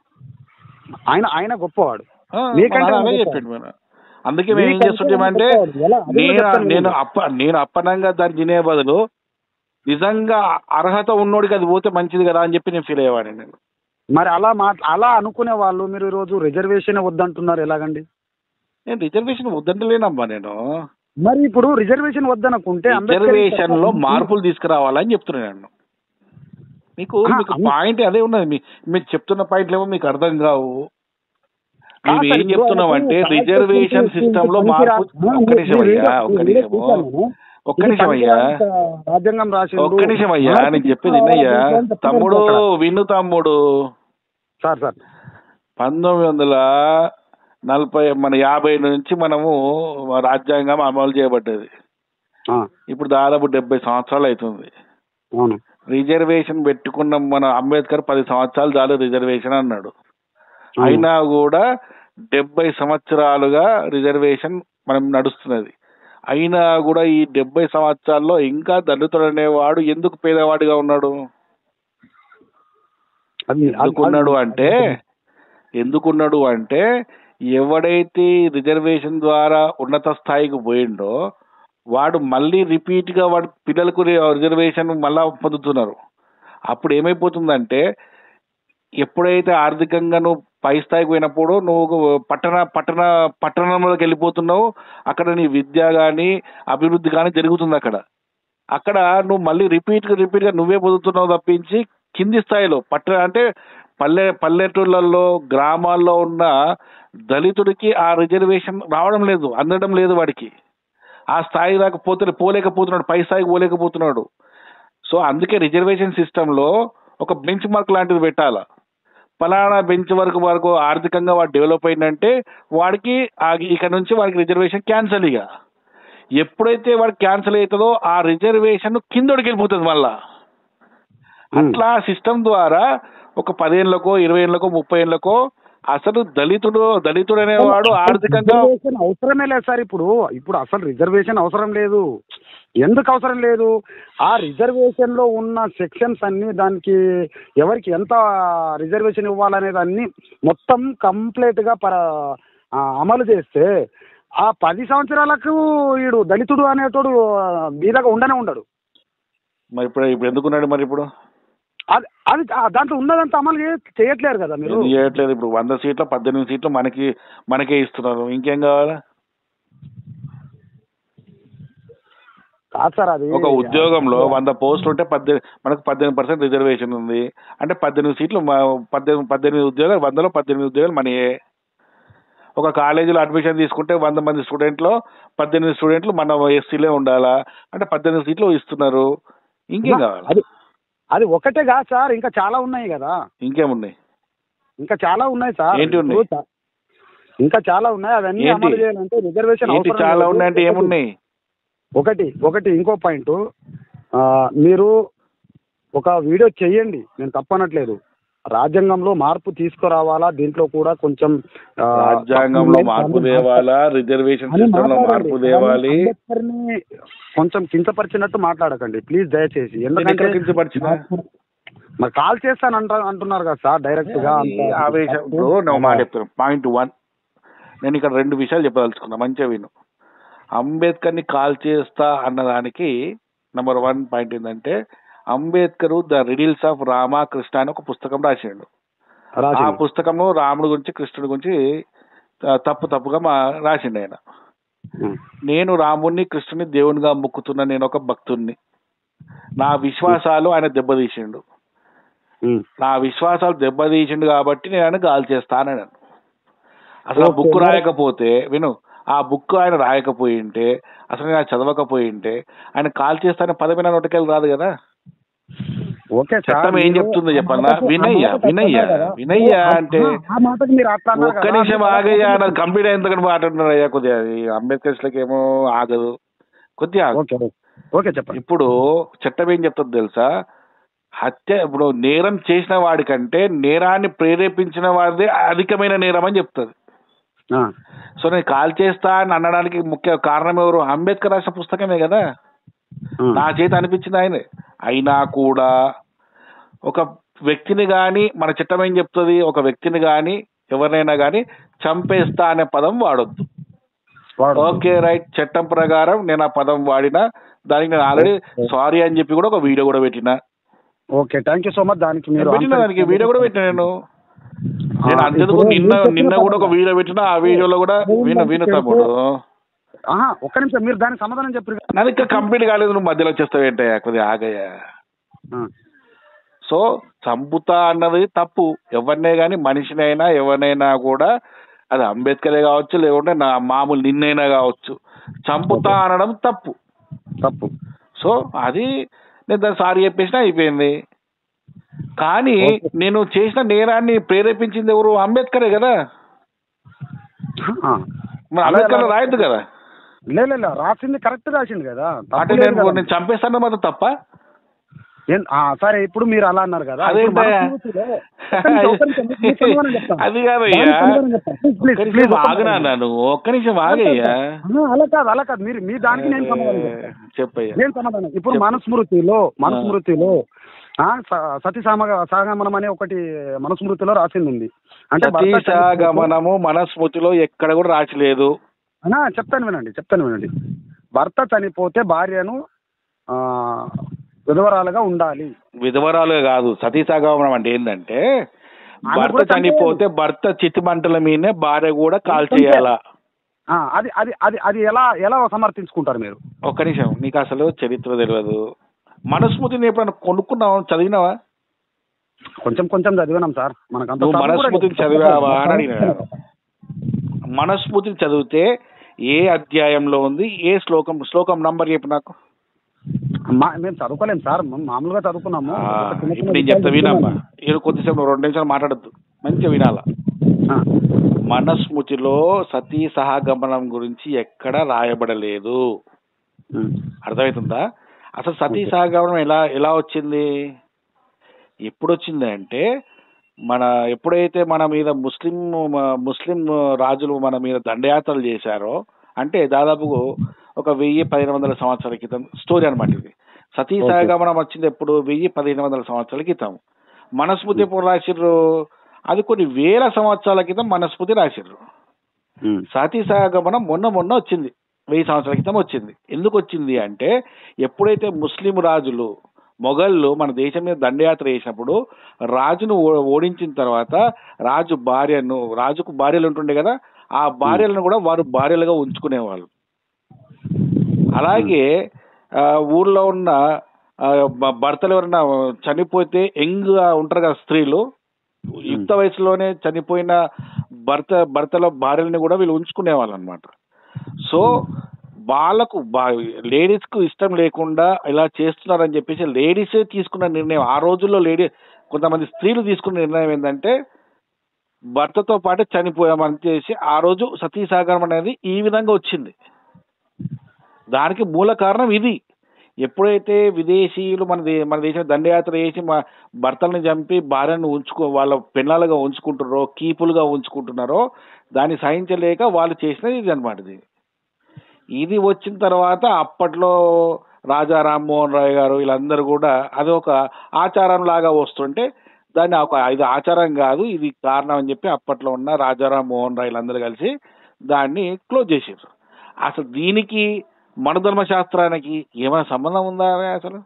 ఆయన ఆయన గొప్పవాడు ఆ, మా మీకంటే నాన్న అదే ఆయన చెప్పిండు మన అందుకే మేము ఏం మీకంటే చేస్తుంటామంటే ఆయన గొప్పవాడు. ఎలా? అది కూడా నేను చెప్తాను నేను నేను. అప్ప నేను అప్పనంగా దాన్ని తినే బదులు నిజంగా అర్హత ఉన్నోడికి అది పోతే మంచిది కదా అని చెప్పి నేను ఫీల్ అయ్యేవాడిని నేను మరి అలా మా అలా అనుకునే వాళ్ళు మీరు ఈ రోజు రిజర్వేషన్ వద్దంటున్నారు ఎలాగండి నేను రిజర్వేషన్ వద్దంటలేనమ్మా నేను మరి ఇప్పుడు రిజర్వేషన్ వద్దనుకుంటే అంబేద్కర్ రిజర్వేషన్ లో మార్పులు తీసుకురావాలని చెప్తున్నాను నేను మీకు ఆ, మీకు అమ్మ- పాయింట్ అదే ఉన్నది మీ మీరు చెప్తున్న పాయింట్లు ఏమో మీకు అర్థం కావు కాదు మేము సార్, ఏం ఇప్పుడు చెప్తున్నామంటే ఆయనకు రిజర్వేషన్ కాంగ్రెస్ సిస్టమ్ లో నుంచి మార్పు ఆ, ఒక్క నిమిషం మీరు అయ్యా వీడియో- ఒక్క వీడియో నిమిషము చూశాను. ఒక్క ఇది నిమిషం అయ్యా పనికిరాని రాజ్యాంగం రాసిండు ఒక్క నిమిషం అయ్యా నేను చెప్పేది విన్నయ్యా తమ్ముడు విను తమ్ముడు సార్ సార్ పంతొమ్మిది వందల నలభై మన యాభై నుంచి మనము రాజ్యాంగం అమలు చేయబడ్డది ఆ, ఇప్పుడు దాదాపు డెబ్బై సంవత్సరాలు అవుతుంది అవును రిజర్వేషన్ పెట్టుకున్న మన అంబేద్కర్ పది సంవత్సరాలు చాలు రిజర్వేషన్ అన్నాడు అవును. అయినా కూడా డెబ్బై సంవత్సరాలుగా రిజర్వేషన్ మనం నడుస్తున్నది అయినా కూడా ఈ డెబ్బై సంవత్సరాల్లో ఇంకా దళితుడు అనేవాడు ఎందుకు పేదవాడిగా ఉన్నాడు అది- అది- ఎందుకున్నాడు అంటే ఎందుకున్నాడు అంటే ఎవడైతే రిజర్వేషన్ ద్వారా ఉన్నత స్థాయికి పోయిండో వాడు మళ్ళీ రిపీట్ గా వాడు పిల్లలకు రిజర్వేషన్ మళ్ళా పొందుతున్నారు అప్పుడు ఏమైపోతుందంటే ఎప్పుడైతే ఆర్థికంగా నువ్వు పై స్థాయికి పోయినప్పుడు నువ్వు పట్టణ పట్టణ పట్టణంలోకి వెళ్ళిపోతున్నావు అక్కడ నీ విద్య కానీ అభివృద్ధి కానీ జరుగుతుంది అక్కడ అక్కడ నువ్వు మళ్ళీ రిపీట్ గా రిపీట్ గా నువ్వే పొందుతున్నావు తప్పించి కింది స్థాయిలో పట్టణ అంటే పల్లె పల్లెటూళ్ళల్లో గ్రామాల్లో ఉన్న దళితుడికి ఆ రిజర్వేషన్ రావడం లేదు అందడం లేదు వాడికి ఆ స్థాయి దాకా పోతే పోలేకపోతున్నాడు పై స్థాయికి పోలేకపోతున్నాడు సో అందుకే రిజర్వేషన్ సిస్టంలో ఒక బెంచ్ మార్క్ లాంటిది పెట్టాల ఫలానా బెంచ్ వరకు వరకు ఆర్థికంగా వాడు డెవలప్ అయిందంటే వాడికి ఆ- ఇక నుంచి వాడికి రిజర్వేషన్ క్యాన్సల్ ఇక ఎప్పుడైతే వాడికి క్యాన్సిల్ అవుతుందో ఆ రిజర్వేషన్ కిందోడికి వెళ్ళిపోతుంది మళ్ళా అట్లా సిస్టమ్ ద్వారా ఒక పదేళ్ళకో ఇరవై ఏళ్ళకో ముప్పై ఏళ్ళకో అసలు దళితుడు దళితుడు అనేవాడు ఆర్థికంగా రిజర్వేషన్ అవసరమే లేదు సార్ ఇప్పుడు ఇప్పుడు అసలు రిజర్వేషన్ అవసరం లేదు ఎందుకు అవసరం లేదు ఆ రిజర్వేషన్ లో ఉన్న సెక్షన్స్ అన్ని దానికి ఎవరికి ఎంత రిజర్వేషన్ ఇవ్వాలనేది అన్ని మొత్తం కంప్లీట్ గా పర ఆ, అమలు చేస్తే ఆ పది సంవత్సరాలకు వీడు దళితుడు అనేటోడు మీదగా ఉండనే ఉండడు మరి ఇప్పుడు ఇప్పుడు ఎందుకున్నాడు మరి ఇప్పుడు అది అది ఆ దాంట్లో ఉన్నదంతా అమలు చే- చేయట్లేరు కదా మీరు ఎందుకు చేయట్లేదు ఇప్పుడు వంద సీట్లు పద్దెనిమిది సీట్లు మనకి మనకే ఇస్తున్నారు ఇంకేం కావాలా కాదు సార్ అది ఒక ఉద్యోగంలో వంద పోస్టులు ఉంటే పద్దెనిమిది మనకు పద్దెనిమిది పర్సెంట్ రిజర్వేషన్ ఉంది అంటే పద్దెనిమిది సీట్లు మ- పద్దెనిమిది పద్దెనిమిది ఉద్యోగాలు వందలో పద్దెనిమిది ఉద్యోగాలు మనయే ఒక కాలేజీలో అడ్మిషన్ తీసుకుంటే వంద మంది స్టూడెంట్లో పద్దెనిమిది స్టూడెంట్లు మన ఎస్సీలే ఉండాలా అంటే పద్దెనిమిది సీట్లు ఇస్తున్నారు ఇంకేం కావాలి అది అది ఒకటే కాదు సార్ ఇంకా చాలా ఉన్నాయి కదా ఇంకేమున్నాయి ఇంకా చాలా ఉన్నాయి సార్ ఏంటి ఉన్నాయి? ఇప్పుడు చా- ఇంకా చాలా ఉన్నాయి అవన్నీ ఏంటి? అమలు చేయాలంటే రిజర్వేషన్ ఏంటి అవసరం చాలా లేదు. ఉన్నాయంటే ఏమున్నాయి ఒకటి ఒకటి ఇంకో పాయింట్ మీరు ఒక వీడియో చెయ్యండి నేను తప్పనట్లేదు రాజ్యాంగంలో మార్పు తీసుకురావాలా దీంట్లో కూడా కొంచెం ఆ, రాజ్యాంగంలో మార్పు తేవాలా రిజర్వేషన్ అని సిస్టమ్ లో మాట్లాడండి. మార్పు తేవాలి అంబేద్కర్ని కొంచెం కించపరిచినట్టు మాట్లాడకండి ప్లీజ్ దయచేసి నేను ఎందుకంటే ఎక్కడ కించపరిచినా? మరి కాల్ చేస్తాను అంట అంటున్నారు కదా సార్ డైరెక్ట్ గా ఈ ఆవేశం ఇప్పుడు నువ్వు మాట చెప్తాను పాయింట్ వన్ నేను ఇక్కడ రెండు విషయాలు చెప్పదలుచుకున్నా మంచిగా విను అంబేద్కర్ ని కాల్ చేస్తా అన్నదానికి నెంబర్ వన్ పాయింట్ ఏంటంటే Ambedkar the riddles of Ramakrishna అని ఒక పుస్తకం రాసిండు ఆ పుస్తకంలో రాముడు గురించి కృష్ణుడి గురించి ఆ, తప్పు తప్పుగా మా రాసిండు ఆయన నేను రాముణ్ణి కృష్ణుని దేవునిగా మొక్కుతున్న నేను ఒక భక్తుణ్ణి నా విశ్వాసాలు ఆయన దెబ్బతీసిండు నా విశ్వాసాలు దెబ్బతీసిండు కాబట్టి నేను ఆయన గాలి చేస్తానని అసలు ఆ ఓకే, బుక్ మరి- రాయకపోతే విను ఆ బుక్ ఆయన రాయకపోయి ఉంటే అసలు నేను చదవకపోయి ఉంటే ఆయన కాల్ చేస్తానే పదవి నా నోటికెళ్ళి రాదు కదా ఓకే సార్ చట్టం ఏం మీరు చెప్తుందో ఆ చెప్పన్నా? మాటకు- ఆ వినయ్య, మాటకు వినయ్య, అన్నారు కదా. వినయ్య ఆ- అంటే- ఆ మాటకు మీరు అట్లా అన్నారు ఒక్క కదా. నిమిషం ఆగయ్యా నాది కంప్లీట్ అయిన తర్వాత మాట్లాడుతున్నారు అయ్యా కొద్దిగా ఈ అంబేద్కర్స్లకి ఏమో ఆగదు కొద్దిగా ఆగు. Okay okay. ఓకే చెప్పండి ఇప్పుడు చట్టం ఏం చెప్తుంది తెలుసా హత్య ఇప్పుడు నేరం చేసిన వాడికంటే నేరాన్ని ప్రేరేపించిన వాడిదే అధికమైన నేరం అని చెప్తుంది ఆ, సో నేను కాల్ చేస్తా అని అనడానికి ముఖ్య కారణం ఎవరు అంబేద్కర్ రాసిన పుస్తకమే కదా ఆ. నా చేత అనిపించింది ఆయనే అయినా కూడా ఒక వ్యక్తిని గాని మన చట్టం ఏం చెప్తుంది ఒక వ్యక్తిని గాని ఎవరినైనా గాని చంపేస్తా అనే పదం వాడొద్దు వాడు. ఓకే రైట్ చట్టం ప్రకారం నేను ఆ పదం వాడినా దానికి నేను ఆల్రెడీ సారీ అని చెప్పి కూడా ఒక వీడియో కూడా పెట్టిన okay thank you so much దానికి మీరు పెట్టిన దానికి వీడియో కూడా పెట్టిన నేను నేను ఆ, అంతెందుకు ఇప్పుడు నిన్న మీరు చెప్పిన నిన్న కూడా ఒక పదం- వీడియో పెట్టిన ఆ వీడియోలో కూడా విను విను తమ్ముడు ఆహా, ఒక్క నిమిషం మీరు దానికి సమాధానం చెప్పారు కదా. నాది ఇంకా కంప్లీట్ కాలేదు నువ్వు మధ్యలో వచ్చేస్తావు ఏంటయ్యా కొద్దిగా ఆగయ్యా ఆ, సో చంపుతా అన్నది తప్పు ఎవరినే కానీ మనిషిని అయినా ఎవరినైనా కూడా అది అంబేద్కరే కావచ్చు లేకుంటే నా మామూలు నిన్నైనా కావచ్చు చంపుతా అనడం తప్పు తప్పు సో అది నేను దాన్ని సారీ చెప్పేసిన అయిపోయింది కానీ ఓకే. నేను చేసిన నేరాన్ని ప్రేరేపించింది ఎవరు అంబేద్కరే కదా ఆ. మరి అంబేద్కర్ రాయద్దు కదా లే లే, లే, రాసింది కరెక్ట్ రాసింది కదా తప్పు అంటే లేదు నేను కదా. నేను చంపేస్తాను మాత్రం తప్ప ఏం- ఆ, సరే ఇప్పుడు మీరు అలా అన్నారు కదా ఇప్పుడు అదేంటయ్యా? మన స్మృతిలో- ఒక్క నిమిషం, ఒక్క నిమిషం, మీకు సమాధానం చెప్తాను. అది కాదయ్యా దానికి సమాధానం చెప్తాను. Please, please, ఒక్క please, నిమిషం ఒక్క ఆగనా నిమిషం. నువ్వు ఒక్క నిమిషం ఆగయ్యా ఆ, అలా కాదు అలా కాదు మీరు మీ దానికి నేను సమాధానం చెప్తాను. చెప్పయ్యా నేను సమాధానం ఇప్పుడు చెప్పు. మనుస్మృతిలో మనుస్మృతిలో ఆ, స- సతీ సామ సాగమనం అనే ఒకటి మనుస్మృతిలో రాసింది ఉంది అంటే భర్త చనిపోతే- సతీసాగమనము మనస్మృతిలో ఎక్కడ కూడా రాచలేదు అన్నా, చెప్తాను వినండి చెప్తాను వినండి భర్త చనిపోతే భార్యను ఆ, విధవరాలుగా ఉండాలి విధవరాలు కాదు సతీసాగమనం అంటే ఏంటంటే ఆమె భర్త కూడా చనిపోతే భర్త చితి మంటల మీదనే భార్య కూడా కాల్ చేయాలా ఆ, అది అది అది అది ఎలా ఎలా సమర్థించుకుంటారు మీరు ఒక్క నిమిషం నీకు అసలు చరిత్ర తెలియదు మనస్మృతిని ఎప్పుడైనా కొనుక్కున్నావా చదివినావా కొంచెం కొంచెం చదివినాం సార్ మనకు అంత నువ్వు చదువు కూడా మనస్మృతిని లేదు. చదివావా అని అడిగినా మనస్మృతిని చదివితే ఏ అధ్యాయంలో ఉంది ఏ శ్లోకం శ్లోకం నంబర్ చెప్పు నాకు మా- మేము చదువుకోలేం సార్ మా- మామూలుగా చదువుకున్నాము ఆ, ఒక చిన్న చిన్న ఇప్పుడు నేను చెప్తా విషయాలు వినమ్మా చెప్తున్నాను. ఇది కొద్దిసేపు నువ్వు రెండు నిమిషాలు మాట్లాడద్దు మంచిగా వినాలా ఆ, మనస్మృతిలో సతీ సహగమనం గురించి ఎక్కడ రాయబడలేదు ఉమ్, అర్థమవుతుందా అసలు సతీ సహగమనం ఎలా ఎలా వచ్చింది ఎప్పుడు వచ్చింది అంటే మన ఎప్పుడైతే మన మీద ముస్లిం ముస్లిం రాజులు మన మీద దండయాత్రలు చేశారో అంటే దాదాపు ఒక వెయ్యి పదిహేను వందల సంవత్సరాల క్రితం స్టోరీ అనమాట ఇది సతీ Okay. సహగమనం వచ్చింది ఎప్పుడు వెయ్యి పదిహేను వందల సంవత్సరాల క్రితం మనస్మృతి ఎప్పుడు రాసిర్రు అది కొన్ని వేల సంవత్సరాల క్రితం మనస్మృతి రాసిర్రు ఉమ్, సతీ సహగమనం మొన్న మొన్న వచ్చింది వెయ్యి సంవత్సరాల క్రితం వచ్చింది ఎందుకు వచ్చింది అంటే ఎప్పుడైతే ముస్లిం రాజులు మొఘళ్ళు మన దేశం మీద దండయాత్ర చేసినప్పుడు రాజును ఓ- ఓడించిన తర్వాత రాజు భార్యను రాజుకు భార్యలు ఉంటుండే కదా ఆ భార్యలను కూడా వారు భార్యలుగా ఉంచుకునేవాళ్ళు అలాగే ఆ, ఊర్లో ఉన్న ఆ, భ- భర్తలు ఎవరైనా చనిపోతే యంగ్ ఉంటారు కదా స్త్రీలు యుక్త వయసులోనే చనిపోయిన భర్త భర్తల భార్యలని కూడా వీళ్ళు ఉంచుకునే వాళ్ళు అనమాట సో వాళ్ళకు లేడీస్ కు ఇష్టం లేకుండా ఇలా చేస్తున్నారని చెప్పేసి లేడీసే తీసుకున్న నిర్ణయం ఆ రోజుల్లో లేడీ కొంతమంది స్త్రీలు తీసుకున్న నిర్ణయం ఏంటంటే భర్తతో పాటు చనిపోయామని చేసి ఆ రోజు సతీ సాగరం అనేది ఈ విధంగా వచ్చింది దానికి మూల కారణం ఇది ఎప్పుడైతే విదేశీయులు మన దే మన దేశం దండయాత్ర చేసి మా భర్తల్ని చంపి భార్యను ఉంచుకో వాళ్ళ పిల్లలుగా ఉంచుకుంటున్నారో కీపులుగా ఉంచుకుంటున్నారో దాన్ని సహించలేక వాళ్ళు చేసినది ఇది అనమాట ఇది ఇది వచ్చిన తర్వాత అప్పట్లో రాజా రామ్మోహన్ రాయ్ గారు వీళ్ళందరూ కూడా అది ఒక ఆచారం లాగా వస్తుంటే దాన్ని ఒక ఇది ఆచారం కాదు ఇది కారణం అని చెప్పి అప్పట్లో ఉన్న రాజారాం మోహన్ రాయ్ వీళ్ళందరూ కలిసి దాన్ని క్లోజ్ చేసారు అసలు దీనికి మనుధర్మ శాస్త్రానికి ఏమైనా సంబంధం ఉందా అసలు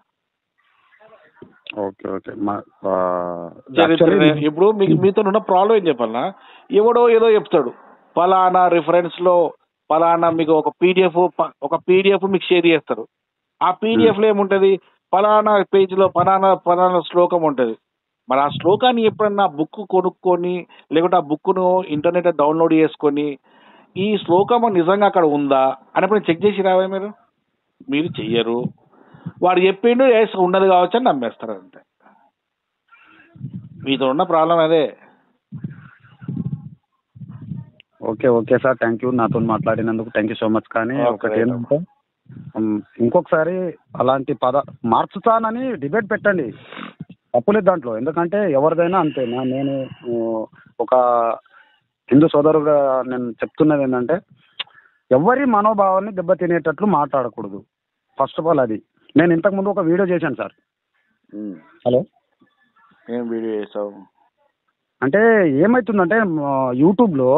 ఓకే ఓకే మా ఆ, చరిత్ర actually ఇప్పుడు మీకు మీతో ఉన్న ప్రాబ్లం ఏం చెప్పాలనా ఎవడో ఏదో చెప్తాడు ఫలానా రిఫరెన్స్ లో ఫలానా మీకు ఒక పీడిఎఫ్ ఒక పీడిఎఫ్ మీకు షేర్ చేస్తారు ఆ పీడిఎఫ్ లో ఏముంటది ఫలానా పేజ్ లో ఫలానా ఫలానా శ్లోకం ఉంటది మరి ఆ శ్లోకాన్ని ఎప్పుడన్నా బుక్ కొనుక్కొని లేకుంటే ఆ బుక్ ను ఇంటర్నెట్ డౌన్లోడ్ చేసుకొని ఈ శ్లోకం నిజంగా అక్కడ ఉందా అని ఎప్పుడు చెక్ చేసి రావా మీరు మీరు చెయ్యరు వాడు చెప్పిండు "ఎస్, ఉన్నది కావచ్చు అని నమ్మేస్తారు అంతే మీతో ఉన్న ప్రాబ్లం అదే okay okay sir thank you నాతో మాట్లాడినందుకు థ్యాంక్ యూ సో మచ్ కానీ Okay, ఒకటి right. ఏంటంటే ఉమ్, ఇంకొకసారి అలాంటి పద మార్చుతానని డిబేట్ పెట్టండి తప్పులేదు దాంట్లో ఎందుకంటే ఎవరిదైనా అంతే నా- నేను ఊ, ఒక హిందూ సోదరుగా నేను చెప్తున్నది ఏంటంటే ఎవరి మనోభావాన్ని దెబ్బతినేటట్లు మాట్లాడకూడదు ఫస్ట్ ఆఫ్ ఆల్ అది నేను ఇంతకుముందు ఒక వీడియో చేశాను సార్ హలో ఏం వీడియో చేసావు అంటే ఏమవుతుందంటే మ, యూట్యూబ్లో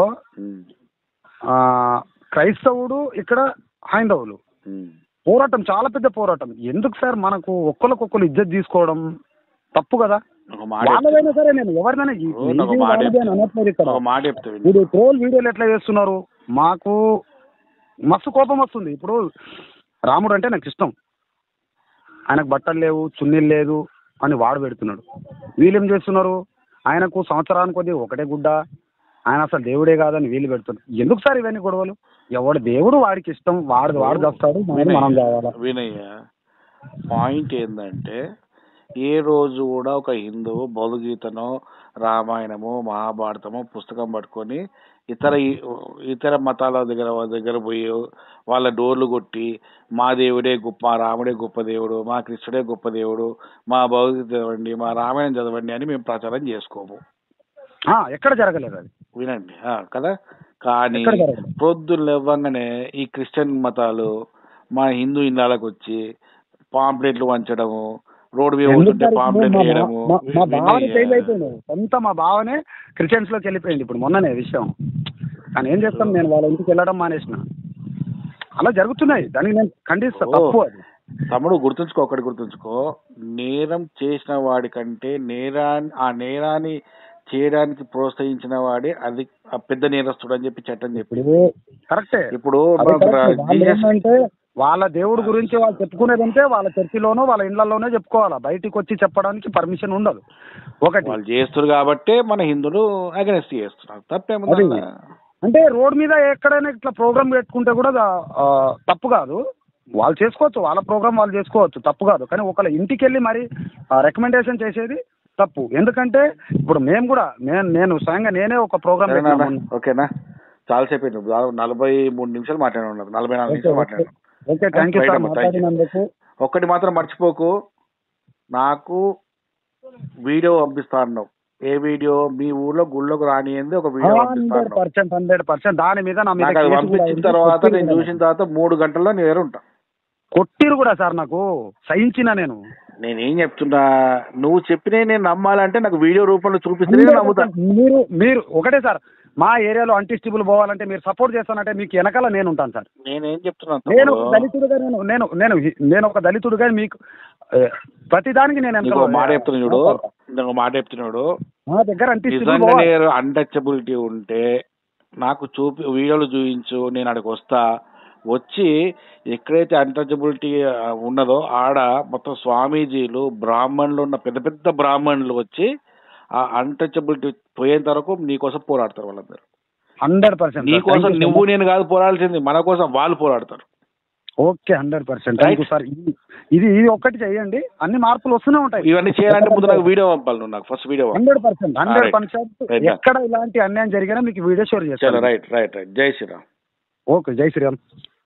ఆ, క్రైస్తవుడు ఇక్కడ హైందవులు పోరాటం చాలా పెద్ద పోరాటం ఎందుకు సార్ మనకు ఒక్కరికొక్కరు ఇజ్జత్ తీసుకోవడం తప్పు కదా ఒక మాట చెప్తా. వాళ్ళదైనా సరే నేను ఎవరినైనా ఈ- ఓ, నాకు నీది ఒక మాట వాళ్ళది అని చెప్తా. అనట్లేదు ఇక్కడ ఒక మాట చెప్తా విను. మీరు ట్రోల్ వీడియోలు ఎట్లా చేస్తున్నారు మాకు మస్తు కోపం వస్తుంది ఇప్పుడు రాముడు అంటే నాకు ఇష్టం ఆయనకు బట్టలు లేవు చున్నీలు లేదు అని వాడు పెడుతున్నాడు వీళ్ళేం చేస్తున్నారు ఆయనకు సంవత్సరానికి కొద్ది ఒకటే గుడ్డ ఆయన అసలు దేవుడే కాదని వీళ్ళు పెడుతున్నారు ఎందుకు సార్ ఇవన్నీ గొడవలు ఎవడు దేవుడు వాడికి ఇష్టం వాడు వాడు చేస్తాడు మనం మనం కావాలా వినయ్య పాయింట్ ఏంటంటే ఏ రోజు కూడా ఒక హిందువు భగవద్గీతనో రామాయణము మహాభారతము పుస్తకం పట్టుకొని ఇతర ఇతర మతాల దగ్గర దగ్గర పోయి వాళ్ళ డోర్లు కొట్టి మా దేవుడే గొప్ప మా రాముడే గొప్ప దేవుడు మా కృష్ణుడే గొప్ప దేవుడు మా భగవద్గీత చదవండి మా రామాయణం చదవండి అని మేము ప్రచారం చేసుకోము ఆ, ఎక్కడ జరగలేదు అది వినండి ఆ, కదా కానీ ఎక్కడ జరగదు పొద్దున్న లేవగానే ఈ క్రిస్టియన్ మతాలు మా హిందూ ఇళ్ళకి వచ్చి పాంప్లెట్లు వంచడము రోడ్డు మీద ఎందుకు పోతుంటే సార్ ఇప్పుడు పాంప్లెట్ మా- వేయడము మా- మా భావన వినయ్య. చేంజ్ అయిపోయింది సొంత మా భావనే క్రిస్టియన్స్ లోకి వెళ్ళిపోయింది ఇప్పుడు మొన్ననే విషయం కానీ ఏం చేస్తాం నేను వాళ్ళ ఇంటికి వెళ్ళడం మానేసిన అలా జరుగుతున్నాయి దానికి నేను ఖండిస్తా ఓ. తప్పు అది తమ్ముడు గుర్తుంచుకో ఒకటి గుర్తుంచుకో నేరం చేసిన వాడి కంటే నేరాన్ని ఆ నేరాన్ని చేయడానికి ప్రోత్సహించిన వాడే అది ఆ పెద్ద నేరస్తుడు అని చెప్పి చట్టం చెప్పి ఇప్పుడు కరెక్టే ఇప్పుడు అది మనకు రా- కరెక్టే. వాళ్ళు జీసస్ ఏంటంటే వాళ్ళ దేవుడి గురించి వాళ్ళు చెప్పుకునేది అంటే వాళ్ళ చర్చిలోనో వాళ్ళ ఇళ్లలోనే చెప్పుకోవాలా బయటికి వచ్చి చెప్పడానికి పర్మిషన్ ఉండదు ఒకటి వాళ్ళు చేస్తారు కాబట్టే మన హిందువులు అగెనెస్ట్ చేస్తున్నారు తప్పేముంది అది. అందులో? అంటే రోడ్ మీద ఎక్కడైనా ఇట్లా ప్రోగ్రామ్ పెట్టుకుంటే కూడా ఆ, తప్పు కాదు వాళ్ళు చేసుకోవచ్చు వాళ్ళ ప్రోగ్రామ్ వాళ్ళు చేసుకోవచ్చు తప్పు కాదు కానీ ఒకళ్ళ ఇంటికి వెళ్ళి మరి రికమెండేషన్ చేసేది తప్పు ఎందుకంటే ఇప్పుడు మేము కూడా నేను నేను స్వయంగా నేనే ఒక ప్రోగ్రామ్ సరేనా పెట్టినా అన్న? ఓకేనా చాలాసేపు అయింది. దాదాపు నలభై మూడు నిమిషాలు మాట్లాడి ఉన్నారు నలభై నాలుగు నిమిషాలు మాట్లాడాను okay thank you right sir అమ్మా, థ్యాంక్ యూ. మాట్లాడినందుకు ఒక్కటి మాత్రం మర్చిపోకు నాకు వీడియో పంపిస్తా అన్నావు ఏ వీడియో మీ ఊర్లో గుళ్ళోకి రానియంది ఒక వీడియో పంపిస్తా హండ్రెడ్ అన్నావు పర్సెంట్ హండ్రెడ్ పర్సెంట్ దాని మీద నా మీద నాకు అది కేసు కూడా పంపించిన ఉంది. తర్వాత కొట్టిరు నేను కూడా. చూసిన తర్వాత మూడు గంటల్లో నేను వేరు ఉంటా కొట్టిరు కూడా సార్ నాకు సహించిన నేను నేనేం చెప్తున్నా నువ్వు చెప్పినే నేను నమ్మాలంటే నాకు వీడియో రూపంలో చూపిస్తేనే నేను నమ్ముతా మీరు మీరు ఒకటే సార్ మా ఏరియాలో అంటిస్టిబుల్ పోవాలంటే మీరు సపోర్ట్ చేస్తానంటే మీకు వెనకాల నేను ఉంటాను సార్ నేనేం చెప్తున్నాను నేను ఒక తమ్ముడు? దళితుడుగా నేను నేను నేను నేను ఒక దళితుడుగా మీకు ఏ, ప్రతిదానికి నేను నీకు వెనకాల ఒక మాట చెప్తున్నా చూడు నీకు ఒక మాట చెప్తున్నాడు మా దగ్గర అంటిస్టిబుల్ నిజంగా పోవాలి నేను అన్టచబిలిటీ ఉంటే నాకు చూపి వీడియోలు చూపించు నేను అక్కడికి వస్తా వచ్చి ఎక్కడైతే అన్టచబిలిటీ ఉన్నదో ఆడ మొత్తం స్వామీజీలు బ్రాహ్మణులు ఉన్న పెద్ద పెద్ద బ్రాహ్మణులు వచ్చి ఆ అన్టచబిలిటీ పోయేంత వరకు నీకోసం పోరాడతారు వాళ్ళందరూ హండ్రెడ్ పర్సెంట్ నీకోసం నువ్వు నేను కాదు పోరాడాల్సింది మన కోసం వాళ్ళు పోరాడతారు okay hundred percent thank you sir ఇది ఇది ఇది ఒక్కటి చేయండి అన్ని మార్పులు వస్తూనే ఉంటాయి ఇవన్నీ చేయాలంటే ముందు నాకు వీడియో పంపాలి నువ్వు నాకు first video hundred percent hundred Right. Percent Right. ఎక్కడ ఇలాంటి అన్యాయం జరిగినా మీకు వీడియో షేర్ చలో చేస్తాను రైట్ రైట్ రైట్ జై శ్రీరామ్ ఓకే జై శ్రీరామ్